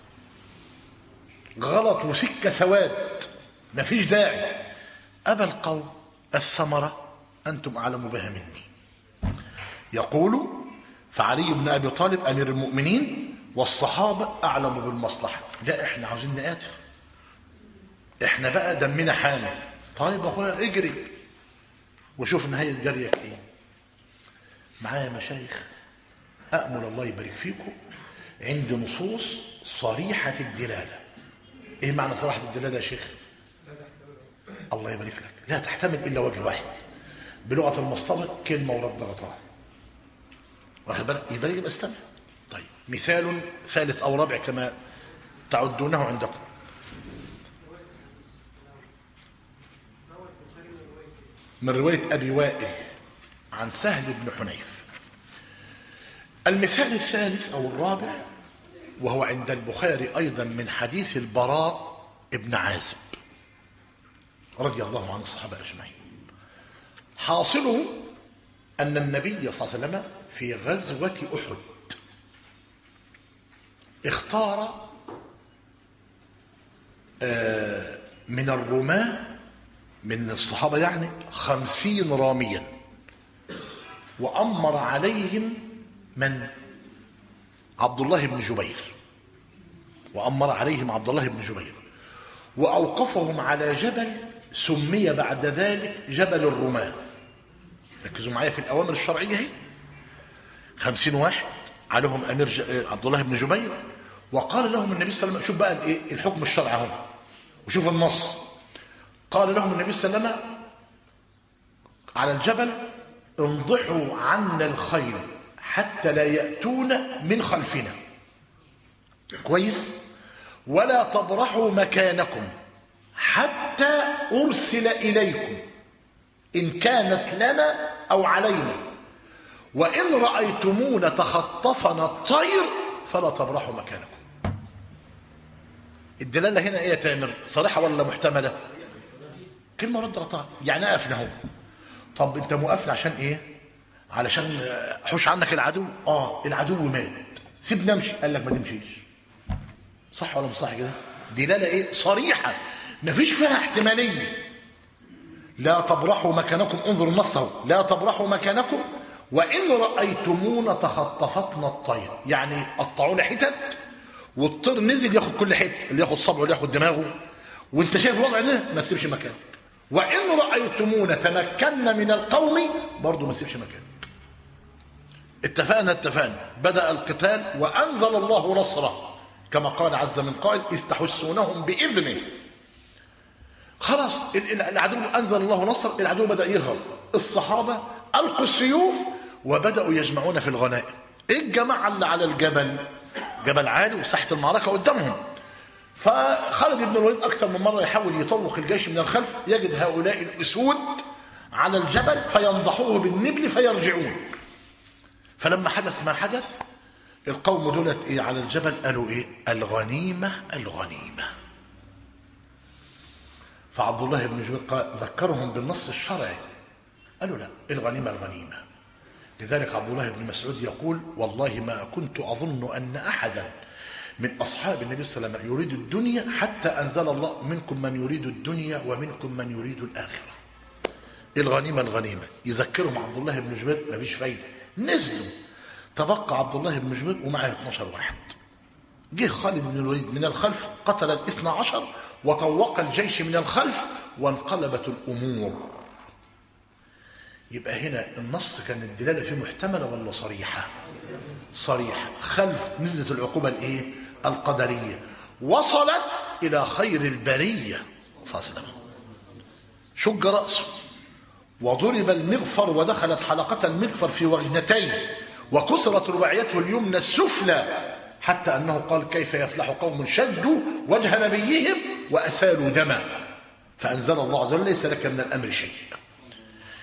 غلط وسكة سواد مفيش داعي أبى القوم الثمرة أنتم أعلم بها مني يقول فعلي بن أبي طالب أمير المؤمنين والصحابة أعلم بالمصلحة لا إحنا عاوزين نقاتل إحنا بقى دمنا حامي طيب أخويا اجري وشوف نهاية جريك إيه معايا مشايخ أأمل الله يبارك فيكم عند نصوص صريحة الدلالة إيه معنى صريحة الدلالة يا شيخ الله يبارك لك لا تحتمل إلا وجه واحد بلغة المصطلح كلمة ورد غطاء واخد بالك يبقى يبقى استمع طيب مثال ثالث أو رابع كما تعدونه عندكم من رواية أبي وائل عن سهل بن حنيف المثال الثالث أو الرابع وهو عند البخاري أيضا من حديث البراء ابن عازب رضي الله عن الصحابة أجمعين حاصله أن النبي صلى الله عليه وسلم في غزوة أحد اختار من الرماة من الصحابة يعني خمسين راميا وأمر عليهم من عبد الله بن جبير وأمر عليهم عبد الله بن جبير وأوقفهم على جبل سمي بعد ذلك جبل الرماة ركزوا معايا في الأوامر الشرعية هي خمسين واحد عليهم أمير ج... عبد الله بن جبير وقال لهم النبي صلى الله عليه وسلم شوف بقى الايه الحكم الشرعي اهو وشوف النص قال لهم النبي صلى الله عليه وسلم على الجبل انضحوا عنا الخيل حتى لا يأتون من خلفنا كويس ولا تبرحوا مكانكم حتى أرسل إليكم إن كانت لنا أو علينا وإن رأيتمونا تخطفنا الطير فلا تبرحوا مكانكم الدلالة هنا إيه يا تامر صريحة ولا محتملة كلمة رد غطاء يعني أقفنا هو طب أنت مقفل عشان إيه علشان حوش عنك العدو آه العدو مات سيبني أمشي قال لك ما تمشيش صح ولا مش صح كده دلالة إيه صريحة مفيش فيها احتمالية لا تبرحوا مكانكم انظروا النص اهو لا تبرحوا مكانكم وإن رأيتمونا تخطفتنا الطير يعني قطعونا حتت والطير نزل ياخد كل حته اللي ياخد صبعه اللي ياخد دماغه وانت شايف الوضع ده ما تسيبش مكانك وإن رأيتمونا تمكنا من القوم برضه ما تسيبش مكانك اتفقنا اتفقنا بدأ القتال وأنزل الله نصره كما قال عز من قائل إذ تحسونهم بإذنه خلاص العدو أنزل الله نصر العدو بدأ يهرب الصحابة ألقوا السيوف وبدأوا يجمعون في الغنائم الجماعة اللي على الجبل جبل عالي وساحة المعركة قدامهم فخالد بن الوليد أكثر من مرة يحاول يطوق الجيش من الخلف يجد هؤلاء الأسود على الجبل فينضحوه بالنبل فيرجعون فلما حدث ما حدث القوم دولت إيه على الجبل قالوا إيه الغنيمة الغنيمة فعبد الله بن جبير قال ذكرهم بالنص الشرعي قالوا لا الغنيمة الغنيمة لذلك عبد الله بن مسعود يقول والله ما كنت أظن أن أحدا من أصحاب النبي صلى الله عليه وسلم يريد الدنيا حتى أنزل الله منكم من يريد الدنيا ومنكم من يريد الآخرة الغنيمة الغنيمة يذكرهم عبد الله بن جبير ما فيش فايدة نزلوا تبقى عبد الله بن جبير ومعه 12 واحد جه خالد بن الوليد من الخلف قتل الاثنى عشر وطوق الجيش من الخلف وانقلبت الأمور يبقى هنا النص كان الدلالة فيه محتملة ولا صريحة صريحة خلف نزلت العقوبة الايه القدرية وصلت إلى خير البرية صلى الله عليه وسلم شج رأسه وضرب المغفر ودخلت حلقة المغفر في وجنتيه وكسرت رباعيته اليمنى السفلى حتى أنه قال كيف يفلح قوم شدوا وجه نبيهم وأسالوا دما فأنزل الله عز وجل ليس لك من الأمر شيء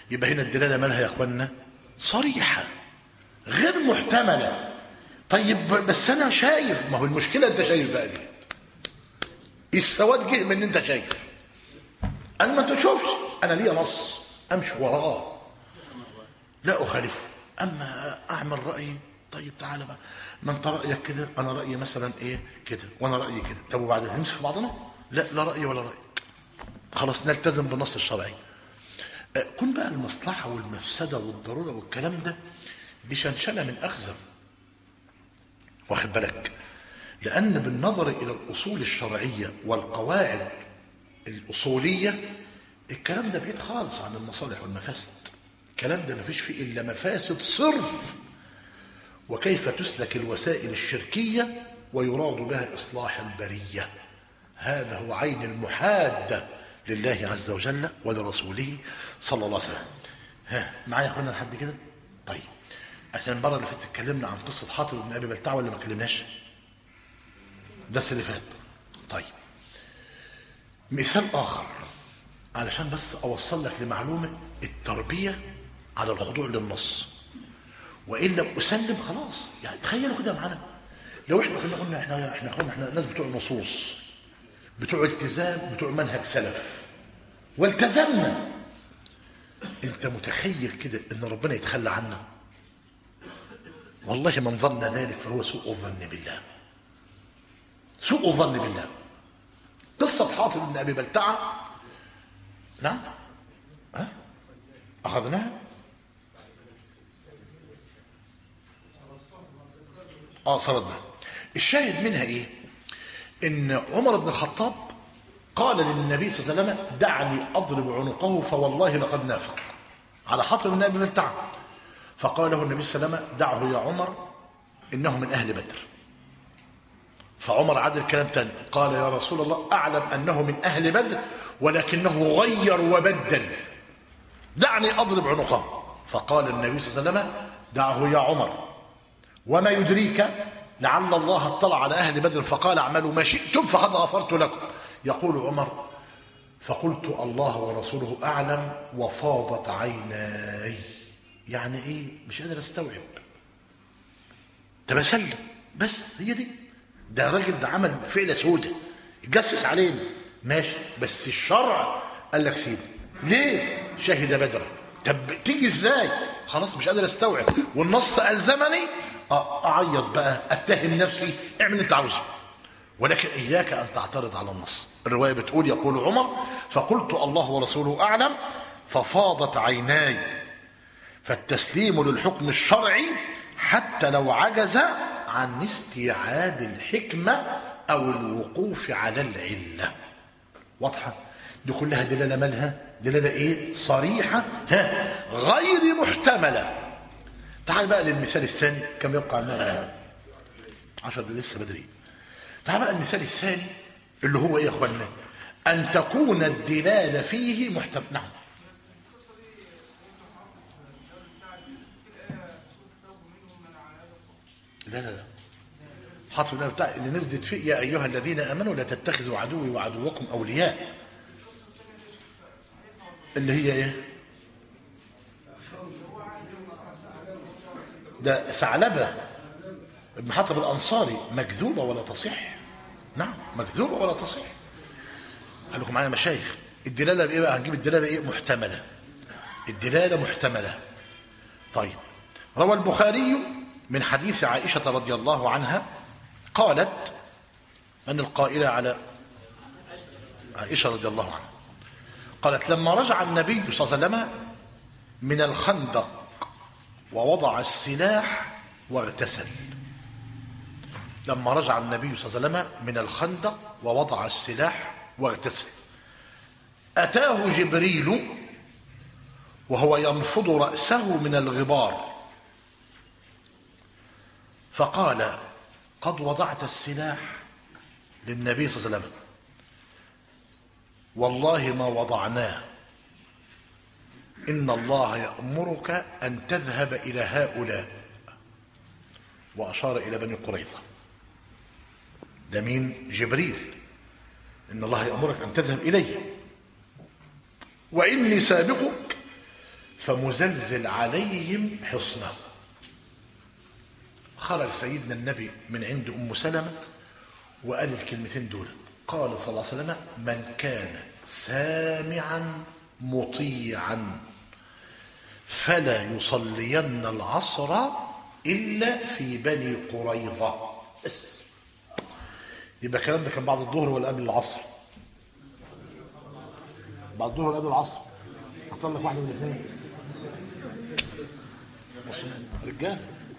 يبقى هنا الدلاله مالها يا اخوانا صريحه غير محتمله طيب بس انا شايف ما هو المشكله انت شايف بقى دي السواد جه من ان انت شايف انا ما تشوفش انا ليا نص امشي وراه لا اخالفه اما اعمل رايي طيب تعالى بقى ما انت رايك كده انا رايي مثلا ايه كده وانا رايي كده طب وبعدين نمسك بعضنا لا لا رايي ولا رايك خلاص نلتزم بالنص الشرعي أه، كن بقى المصلحه والمفسده والضروره والكلام ده دي شنشنه من اخزم واخد بالك لان بالنظر الى الاصول الشرعيه والقواعد الاصوليه الكلام ده بعيد خالص عن المصالح والمفاسد الكلام ده مفيش فيه الا مفاسد صرف وكيف تسلك الوسائل الشركيه ويراد بها اصلاح البريه هذا هو عين المحاده لله عز وجل ولرسوله صلى الله عليه وسلم ها معايا يا اخوانا لحد كده طيب عشان المره اللي فاتت اتكلمنا عن قصه حاطب بن ابي بلتع ولا ما اتكلمناش الدرس اللي فات طيب مثال اخر علشان بس اوصل لك لمعلومه التربيه على الخضوع للنص وان لم اسلم خلاص يعني تخيلوا كده معانا لو احنا كنا قلنا احنا احنا قلنا احنا ناس بتوع نصوص بتوع التزام بتوع منهج سلف والتزمنا انت متخيل كده ان ربنا يتخلى عنا والله من ظن ذلك فهو سوء الظن بالله سوء الظن بالله قصة حاطب بن أبي بلتعة نعم ها أخذناها اه صردنا الشاهد منها ايه ان عمر بن الخطاب قال للنبي صلى الله عليه وسلم دعني اضرب عنقه فوالله لقد نافق على حاطب بن ابي بلتعه فقال له النبي صلى الله عليه وسلم دعه يا عمر انه من اهل بدر فعمر عاد الكلام تاني قال يا رسول الله اعلم انه من اهل بدر ولكنه غير وبدل دعني اضرب عنقه فقال النبي صلى الله عليه وسلم دعه يا عمر وما يدريك لعل الله اطلع على اهل بدر فقال اعملوا ما شئتم فقد غفرت لكم يقول عمر فقلت الله ورسوله اعلم وفاضت عيناي يعني ايه مش قادر استوعب تبسلم بس هي دي ده الراجل ده عمل فعله سودة اتجسس علينا ماشي بس الشرع قال لك سيبه ليه شهد بدرا طب تيجي ازاي خلاص مش قادر استوعب والنص الزمني اعيط بقى اتهم نفسي اعمل اللي انت عاوزه ولكن اياك ان تعترض على النص الروايه بتقول يقول عمر فقلت الله ورسوله اعلم ففاضت عيناي فالتسليم للحكم الشرعي حتى لو عجز عن استيعاب الحكمه او الوقوف على العله واضحه دي كلها دلاله مالها دلاله ايه صريحه ها غير محتمله تعال بقى للمثال الثاني كم يبقى على 10 دقايق لسه بدري تعال بقى المثال الثاني اللي هو ايه يا اخوانا ان تكون الدلاله فيه محتمل نعم لا لا لا حاطط بتاع اللي نزلت فيه يا ايها الذين امنوا لا تتخذوا عدوي وعدوكم اولياء اللي هي ايه ده ثعلبه ابن حطب الانصاري مكذوبه ولا تصح نعم مكذوبه ولا تصح قال لكم معايا مشايخ الدلاله بايه بقى هنجيب الدلاله ايه محتمله الدلاله محتمله طيب روى البخاري من حديث عائشه رضي الله عنها قالت ان القائله على عائشه رضي الله عنها قالت لما رجع النبي صلى الله عليه وسلم من الخندق ووضع السلاح واغتسل لما رجع النبي صلى الله عليه وسلم من الخندق ووضع السلاح واغتسل أتاه جبريل وهو ينفض رأسه من الغبار فقال قد وضعت السلاح للنبي صلى الله عليه وسلم والله ما وضعناه إن الله يأمرك أن تذهب إلى هؤلاء وأشار إلى بني قريظة ده مين جبريل إن الله يأمرك أن تذهب إليه وإني سابقك فمزلزل عليهم حصنه خرج سيدنا النبي من عند أم سلمة وقال الكلمتين دول قال صلى الله عليه وسلم من كان سامعا مطيعا فلا يصلين العصر إلا في بني قريظة بس يبقى الكلام ده كان بعد الظهر ولا قبل العصر بعد الظهر ولا قبل العصر اختار لك واحده من الاثنين رجال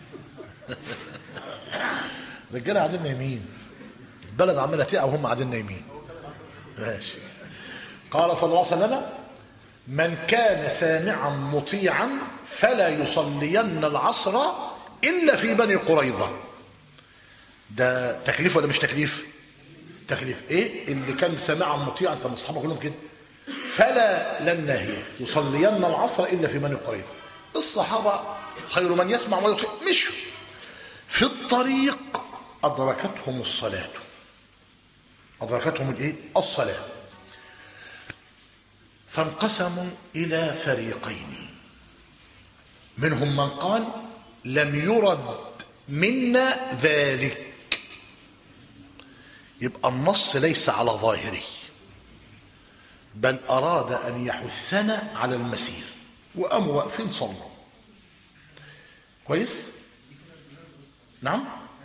رجاله قاعدين نايمين البلد عماله تقع وهم قاعدين نايمين ماشي قال صلى الله عليه وسلم من كان سامعا مطيعا فلا يصلين العصر الا في بني قريظه ده تكليف ولا مش تكليف تكليف ايه اللي كان سامعا مطيعا طب اصحابه كلهم كده فلا لن نهي يصلين العصر الا في بني قريظه الصحابه خير من يسمع ويطيع مشوا في الطريق ادركتهم الصلاه ادركتهم الايه الصلاه فانقسموا الى فريقين منهم من قال لم يرد منا ذلك يبقى النص ليس على ظاهره بل أراد أن يحثنا على المسير وقاموا واقفين صلوا كويس نعم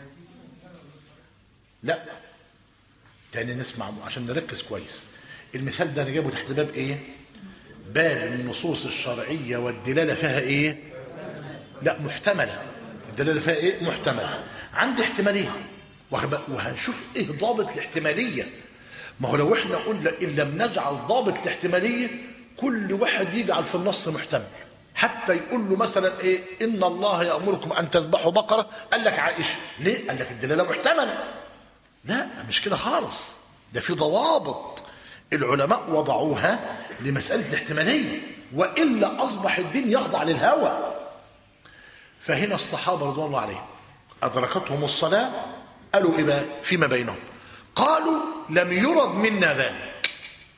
لا تاني نسمع عشان نركز كويس المثال ده انا جايبه تحت باب ايه باب النصوص الشرعية والدلالة فيها ايه لا محتملة الدلالة فيها ايه محتملة عندي احتمالية وهنشوف ايه ضابط الاحتمالية ما هو لو احنا قلنا ان لم نجعل ضابط الاحتمالية كل واحد يجعل في النص محتمل حتى يقول له مثلا ايه ان الله يأمركم ان تذبحوا بقرة قال لك عائشة ليه قال لك الدلالة محتملة لا مش كده خالص ده في ضوابط العلماء وضعوها لمسألة الاحتمالية وإلا أصبح الدين يخضع للهوى فهنا الصحابة رضوان الله عليهم أدركتهم الصلاة قالوا إيه بقى فيما بينهم قالوا لم يرد منا ذلك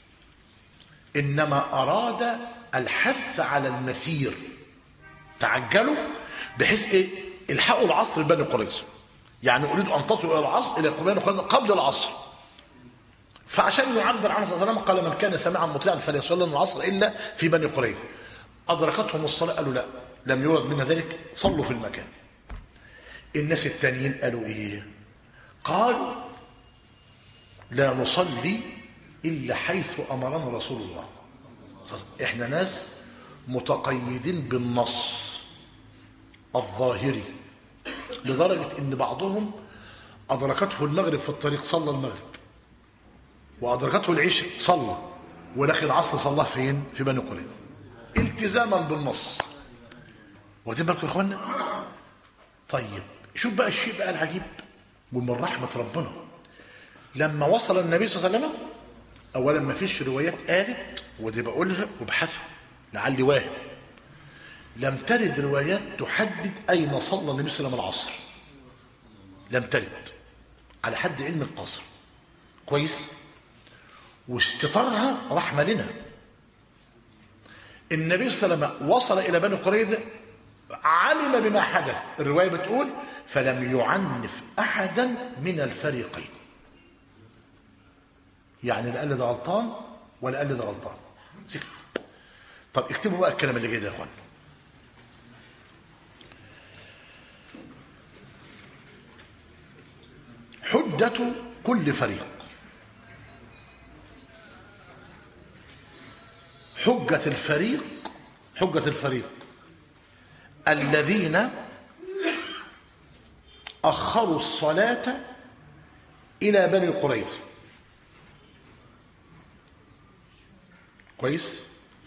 إنما أراد الحث على المسير تعجلوا بحيث إيه الحقوا العصر بني قريظة يعني أريد أن تصلوا إلى العصر إلى بني قريظة قبل العصر فعشان يعبر عنه صلى الله عليه وسلم قال من كان سامعا مطيعا فليصلي العصر إلا في بني قريظة أدركتهم الصلاة قالوا لا لم يرد منا ذلك صلوا في المكان الناس التانيين قالوا إيه قالوا لا نصلي إلا حيث أمرنا رسول الله إحنا ناس متقيدين بالنص الظاهري لدرجة إن بعضهم أدركته المغرب في الطريق صلى المغرب وأدركته العشاء صلى ولكن العصر صلاه فين؟ في بني قريظة التزاما بالنص واخدين بالكم يا اخوانا؟ طيب شوف بقى الشيء بقى العجيب ومن رحمة ربنا لما وصل النبي صلى الله عليه وسلم أولا ما فيش روايات قالت ودي بقولها وبحثها لعلي واهم لم ترد روايات تحدد أين صلى النبي صلى الله عليه وسلم العصر لم ترد على حد علم القصر كويس واستطارها رحمة لنا النبي صلى الله عليه وسلم وصل إلى بني قريظة علم بما حدث الرواية بتقول فلم يعنف أحدا من الفريقين يعني لا قال ده غلطان ولا قال ده غلطان سكت طب اكتبوا بقى الكلام اللي جاي ده يا اخوان حجة كل فريق حجة الفريق حجة الفريق الذين أخروا الصلاة إلى بني قريظة كويس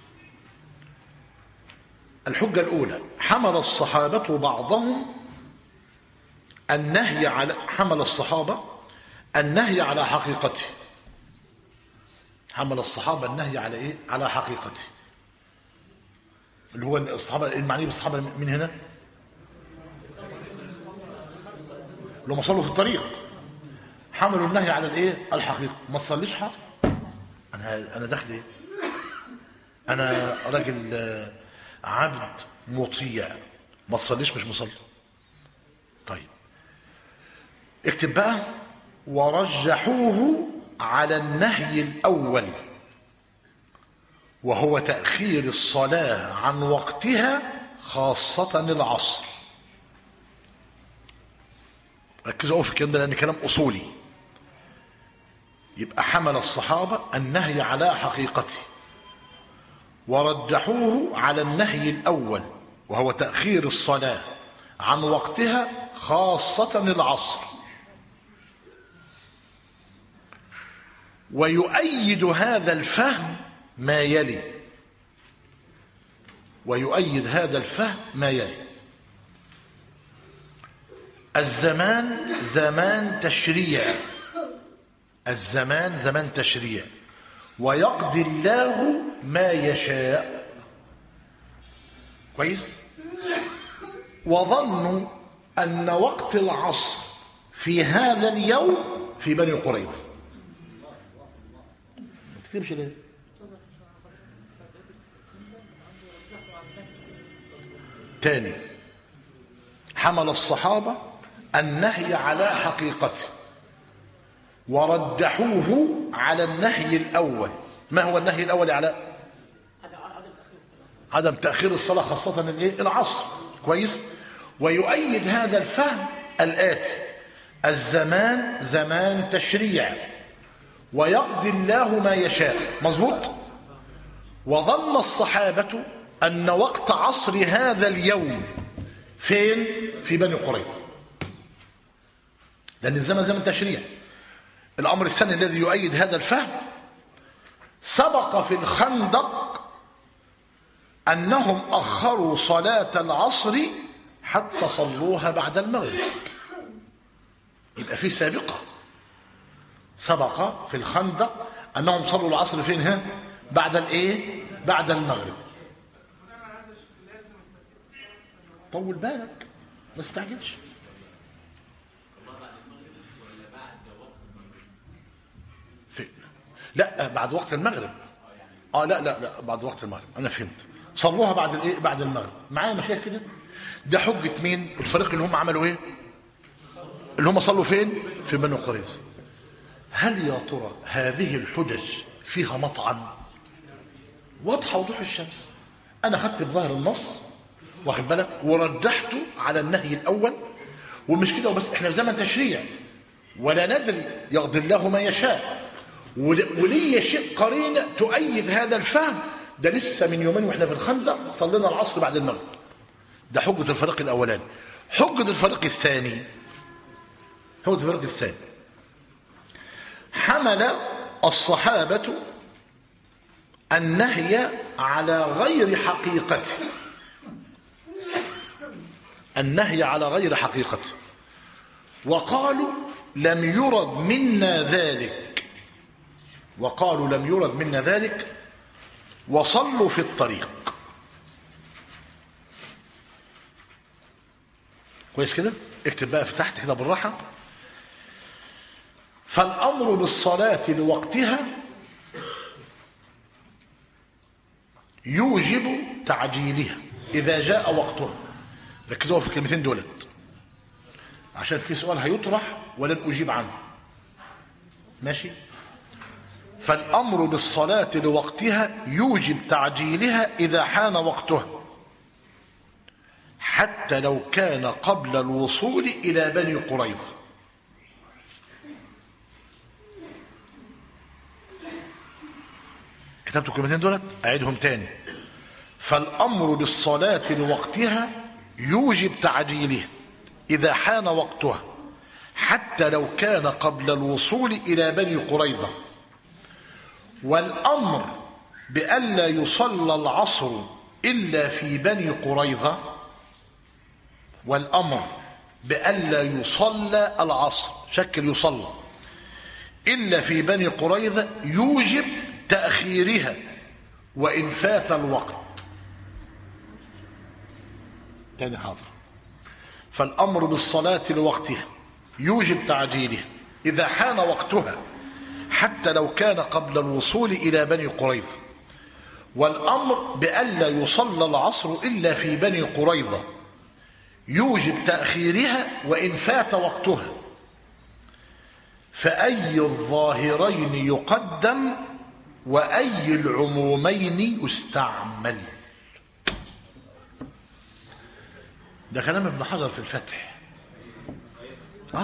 الحجة الأولى حمل الصحابة بعضهم النهي على حمل الصحابة النهي على حقيقته حمل الصحابة النهي على إيه؟ على حقيقته اللي هو الصحابة المعني بالصحابة من هنا اللي هم صلوا في الطريق حملوا النهي على الايه الحقيقة ما تصليش حاضر انا انا داخل ايه انا راجل عبد مطيع ما تصليش مش مصلي طيب اكتب بقى ورجحوه على النهي الأول وهو تأخير الصلاة عن وقتها خاصة العصر ركزوا قوي في الكلام ده لأن كلام أصولي يبقى حمل الصحابة النهي على حقيقته ورجحوه على النهي الأول وهو تأخير الصلاة عن وقتها خاصة العصر ويؤيد هذا الفهم ما يلي ويؤيد هذا الفهم ما يلي الزمان زمان تشريع الزمان زمان تشريع ويقضي الله ما يشاء كويس وظنوا أن وقت العصر في هذا اليوم في بني قريظة ما تكتبش ليه تاني حمل الصحابة النهي على حقيقته ورجحوه على النهي الأول ما هو النهي الأول يا علاء عدم تأخير الصلاة خاصة الايه العصر كويس ويؤيد هذا الفهم الآتي الزمان زمان تشريع ويقضي الله ما يشاء مظبوط وظن الصحابة أن وقت عصر هذا اليوم فين في بني قريظة لأن الزمن زمن تشريع الأمر الثاني الذي يؤيد هذا الفهم سبق في الخندق أنهم أخروا صلاة العصر حتى صلوها بعد المغرب يبقى في سابقة سبق في الخندق أنهم صلوا العصر فين ها بعد الإيه بعد المغرب طول بالك ما تستعجلش في لا بعد وقت المغرب اه لا لا لا بعد وقت المغرب انا فهمت صلوها بعد الايه بعد المغرب معايا مشايخ كده ده حجه مين الفريق اللي هم عملوا ايه اللي هم صلوا فين في بنو قريظه هل يا ترى هذه الحجج فيها مطعن واضحه وضوح الشمس انا خدت بظاهر النص واخد بالك ورجحته على النهي الاول ومش كده وبس احنا في زمن تشريع ولا ندري يقضي الله ما يشاء ولي شيء قرينه تؤيد هذا الفهم ده لسه من يومين واحنا في الخندق صلينا العصر بعد المغرب ده حجه الفريق الاولاني حجه الفريق الثاني حجه الفريق الثاني حمل الصحابه النهي على غير حقيقته النهي على غير حقيقته وقالوا لم يرد منا ذلك وقالوا لم يرد منا ذلك وصلوا في الطريق كويس كده اكتب بقى في تحت كده بالراحه فالامر بالصلاه لوقتها يوجب تعجيلها اذا جاء وقتها ركزوا في الكلمتين دولت عشان في سؤال هيطرح ولن اجيب عنه ماشي فالامر بالصلاه لوقتها يوجب تعجيلها اذا حان وقتها حتى لو كان قبل الوصول الى بني قريظه كتبت الكلمتين دولت اعيدهم تاني فالامر بالصلاه لوقتها يوجب تعجيلها اذا حان وقتها حتى لو كان قبل الوصول الى بني قريظه والامر بالا يصلى العصر الا في بني قريظه والامر بالا يصلى العصر شكل يصلى الا في بني قريظه يوجب تاخيرها وان فات الوقت تاني حاضر فالامر بالصلاه لوقتها يوجب تعجيلها اذا حان وقتها حتى لو كان قبل الوصول الى بني قريظه والأمر بألا يصلى العصر إلا في بني قريظة يوجب تأخيرها وإن فات وقتها فأي الظاهرين يقدم وأي العمومين يستعمل ده كلام ابن حجر في الفتح اه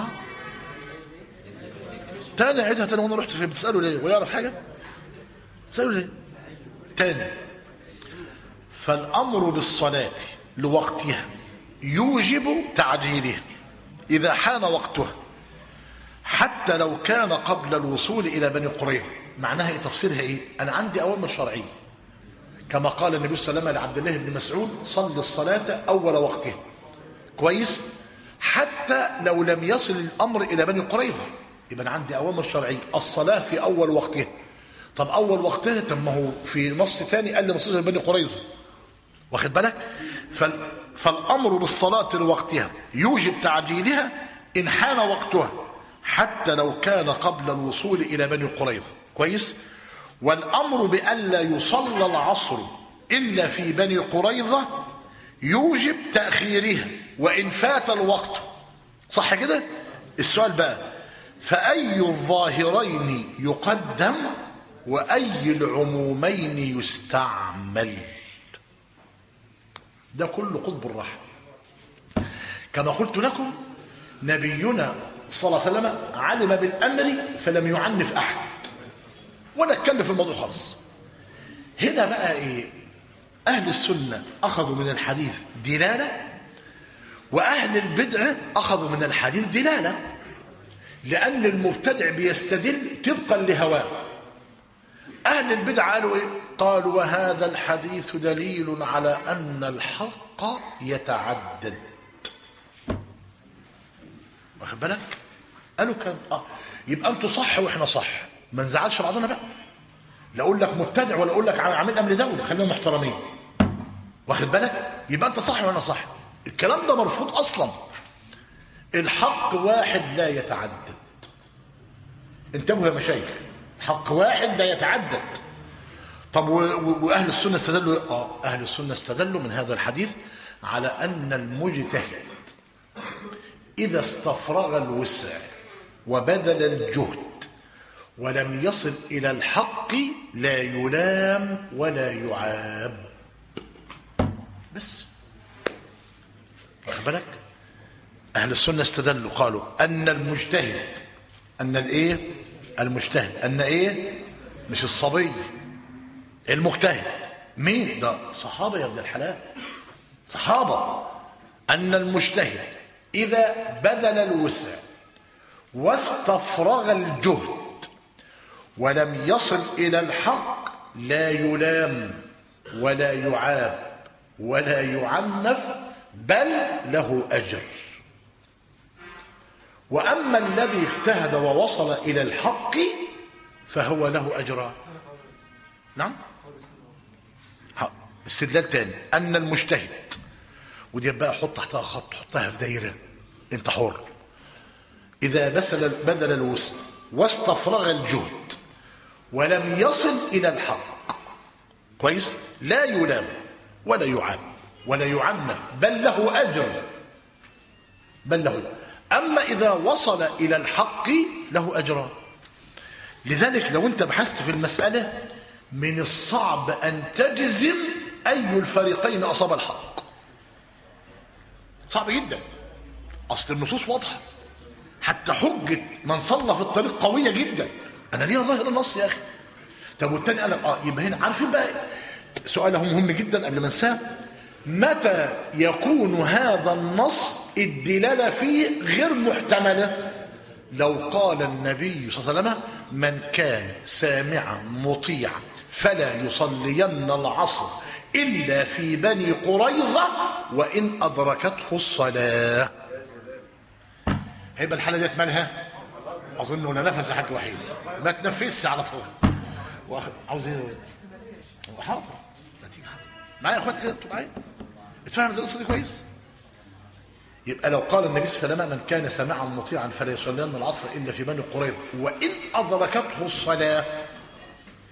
تاني عيدها تاني وانا رحت فين بتسأله ليه ويعرف حاجة بتسأله ليه تاني فالأمر بالصلاة لوقتها يوجب تعجيلها إذا حان وقتها حتى لو كان قبل الوصول إلى بني قريظة معناها إيه تفسيرها إيه أنا عندي أوامر شرعية كما قال النبي صلى الله عليه وسلم لعبد الله بن مسعود صل الصلاة أول وقتها كويس حتى لو لم يصل الأمر إلى بني قريظة يبقى أنا عندي أوامر شرعية الصلاة في أول وقتها طب أول وقتها طب ما هو في نص ثاني قال لي ما تصل بني قريظة واخد بالك فال... فالأمر بالصلاة لوقتها يوجب تعجيلها إن حان وقتها حتى لو كان قبل الوصول إلى بني قريظة كويس والأمر بألا يصلى العصر إلا في بني قريظة يوجب تأخيرها وإن فات الوقت صح كده السؤال بقى فأي الظاهرين يقدم وأي العمومين يستعمل ده كله قطب الرحمة كما قلت لكم نبينا صلى الله عليه وسلم علم بالأمر فلم يعنف أحد ولا اتكلم في الموضوع خالص هنا بقى ايه أهل السنة أخذوا من الحديث دلالة وأهل البدعة أخذوا من الحديث دلالة لأن المبتدع بيستدل طبقا لهواه أهل البدع قالوا إيه؟ قالوا وهذا الحديث دليل على أن الحق يتعدد واخد بالك؟ قالوا كان آه يبقى أنتوا صح وإحنا صح ما نزعلش بعضنا بقى لا أقول لك مبتدع ولا أقول لك عامل أمن دولة خلينا محترمين واخد بالك؟ يبقى أنت صح وأنا صح الكلام ده مرفوض أصلا الحق واحد لا يتعدد انتبهوا يا مشايخ حق واحد لا يتعدد طب واهل السنه استدلوا اه اهل السنه استدلوا من هذا الحديث على ان المجتهد اذا استفرغ الوسع وبذل الجهد ولم يصل الى الحق لا يلام ولا يعاب بس واخد بالك اهل السنه استدلوا قالوا ان المجتهد ان الايه المجتهد ان ايه مش الصبي المجتهد مين ده صحابه يا ابن الحلال صحابه ان المجتهد اذا بذل الوسع واستفرغ الجهد ولم يصل الى الحق لا يلام ولا يعاب ولا يعنف بل له اجر واما الذي اجتهد ووصل الى الحق فهو له اجران نعم استدلال تاني ان المجتهد ودي بقى حط تحتها خط حطها في دايره انت حر اذا بسل بدل الوسع واستفرغ الجهد ولم يصل الى الحق كويس لا يلام ولا يعاب ولا يعنف بل له اجر بل له أما إذا وصل إلى الحق له أجران لذلك لو أنت بحثت في المسألة من الصعب أن تجزم أي الفريقين أصاب الحق صعب جدا أصل النصوص واضحة حتى حجة من صلى في الطريق قوية جدا أنا ليه ظاهر النص يا أخي طب والتاني قال آه يبقى هنا عارفين بقى سؤاله مهم جدا قبل ما انساه متى يكون هذا النص الدلالة فيه غير محتملة لو قال النبي صلى الله عليه وسلم من كان سامعا مطيعا فلا يصلين العصر إلا في بني قريظة وإن أدركته الصلاة هيبقى الحالة ديت مالها أظن ولا نفس حاجة وحيد ما تنفسش على طول عاوز ايه حاضر ما تيجي حاضر معايا يا اخوات كده انتوا معايا اتفهم القصه دي كويس يبقى لو قال النبي صلى الله عليه وسلم من كان سامعا مطيعا فلا يصلين العصر الا في بني قريظه وان ادركته الصلاه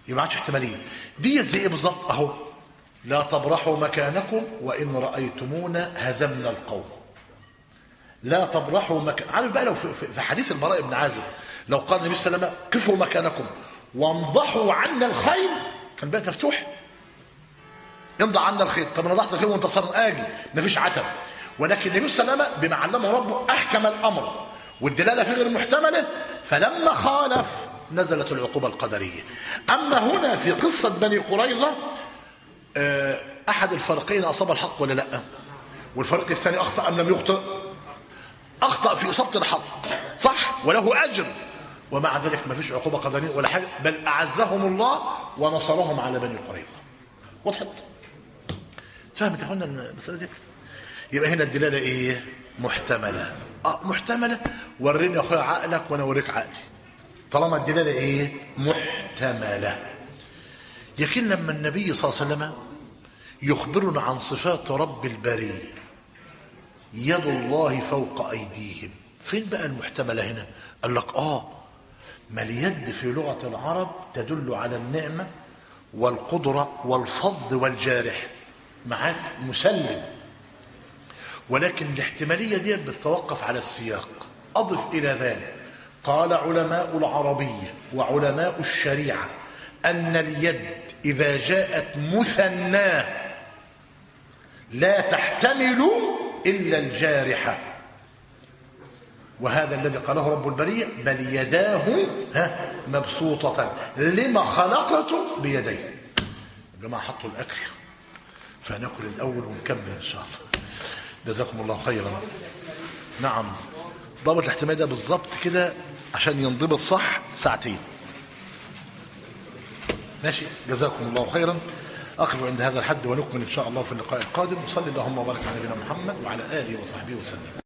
يبقى ما عادش احتماليه ديت زي ايه بالظبط اهو لا تبرحوا مكانكم وان رايتمونا هزمنا القوم لا تبرحوا مكان عارف بقى لو في, في في حديث البراء بن عازب لو قال النبي صلى الله عليه وسلم كفوا مكانكم وانضحوا عنا الخيل كان بقى مفتوح يمضى عنا الخيل طب انا ضحت الخيل وانتصرنا اجي مفيش عتب ولكن النبي صلى الله عليه وسلم بما علمه ربه احكم الامر والدلاله فيه غير محتمله فلما خالف نزلت العقوبه القدريه اما هنا في قصه بني قريظه آه، احد الفريقين اصاب الحق ولا لا والفريق الثاني اخطا ام لم يخطئ اخطا في اصابه الحق صح وله اجر ومع ذلك ما فيش عقوبه قدريه ولا حاجه بل اعزهم الله ونصرهم على بني قريظه وضحت فهمت يا اخوانا المساله دي يبقى هنا الدلاله ايه محتمله اه محتمله وريني يا اخويا عقلك وانا اوريك عقلي طالما الدلاله ايه محتمله لكن لما النبي صلى الله عليه وسلم يخبرنا عن صفات رب البريه يد الله فوق ايديهم فين بقى المحتمله هنا قال لك اه ما اليد في لغه العرب تدل على النعمه والقدره والفضل والجارح معاك مسلم ولكن الاحتماليه دي بتتوقف على السياق اضف الى ذلك قال علماء العربيه وعلماء الشريعه ان اليد اذا جاءت مثناه لا تحتمل الا الجارحه وهذا الذي قاله رب البريه بل يداه ها مبسوطه لما خلقت بيدي يا جماعه حطوا الاكل فناكل الاول ونكمل ان شاء الله جزاكم الله خيرا نعم ضابط الاحتمال ده بالظبط كده عشان ينضبط صح ساعتين ماشي جزاكم الله خيرا أخذ عند هذا الحد ونكمل إن شاء الله في اللقاء القادم وصلي اللهم وبارك على نبينا محمد وعلى آله وصحبه وسلم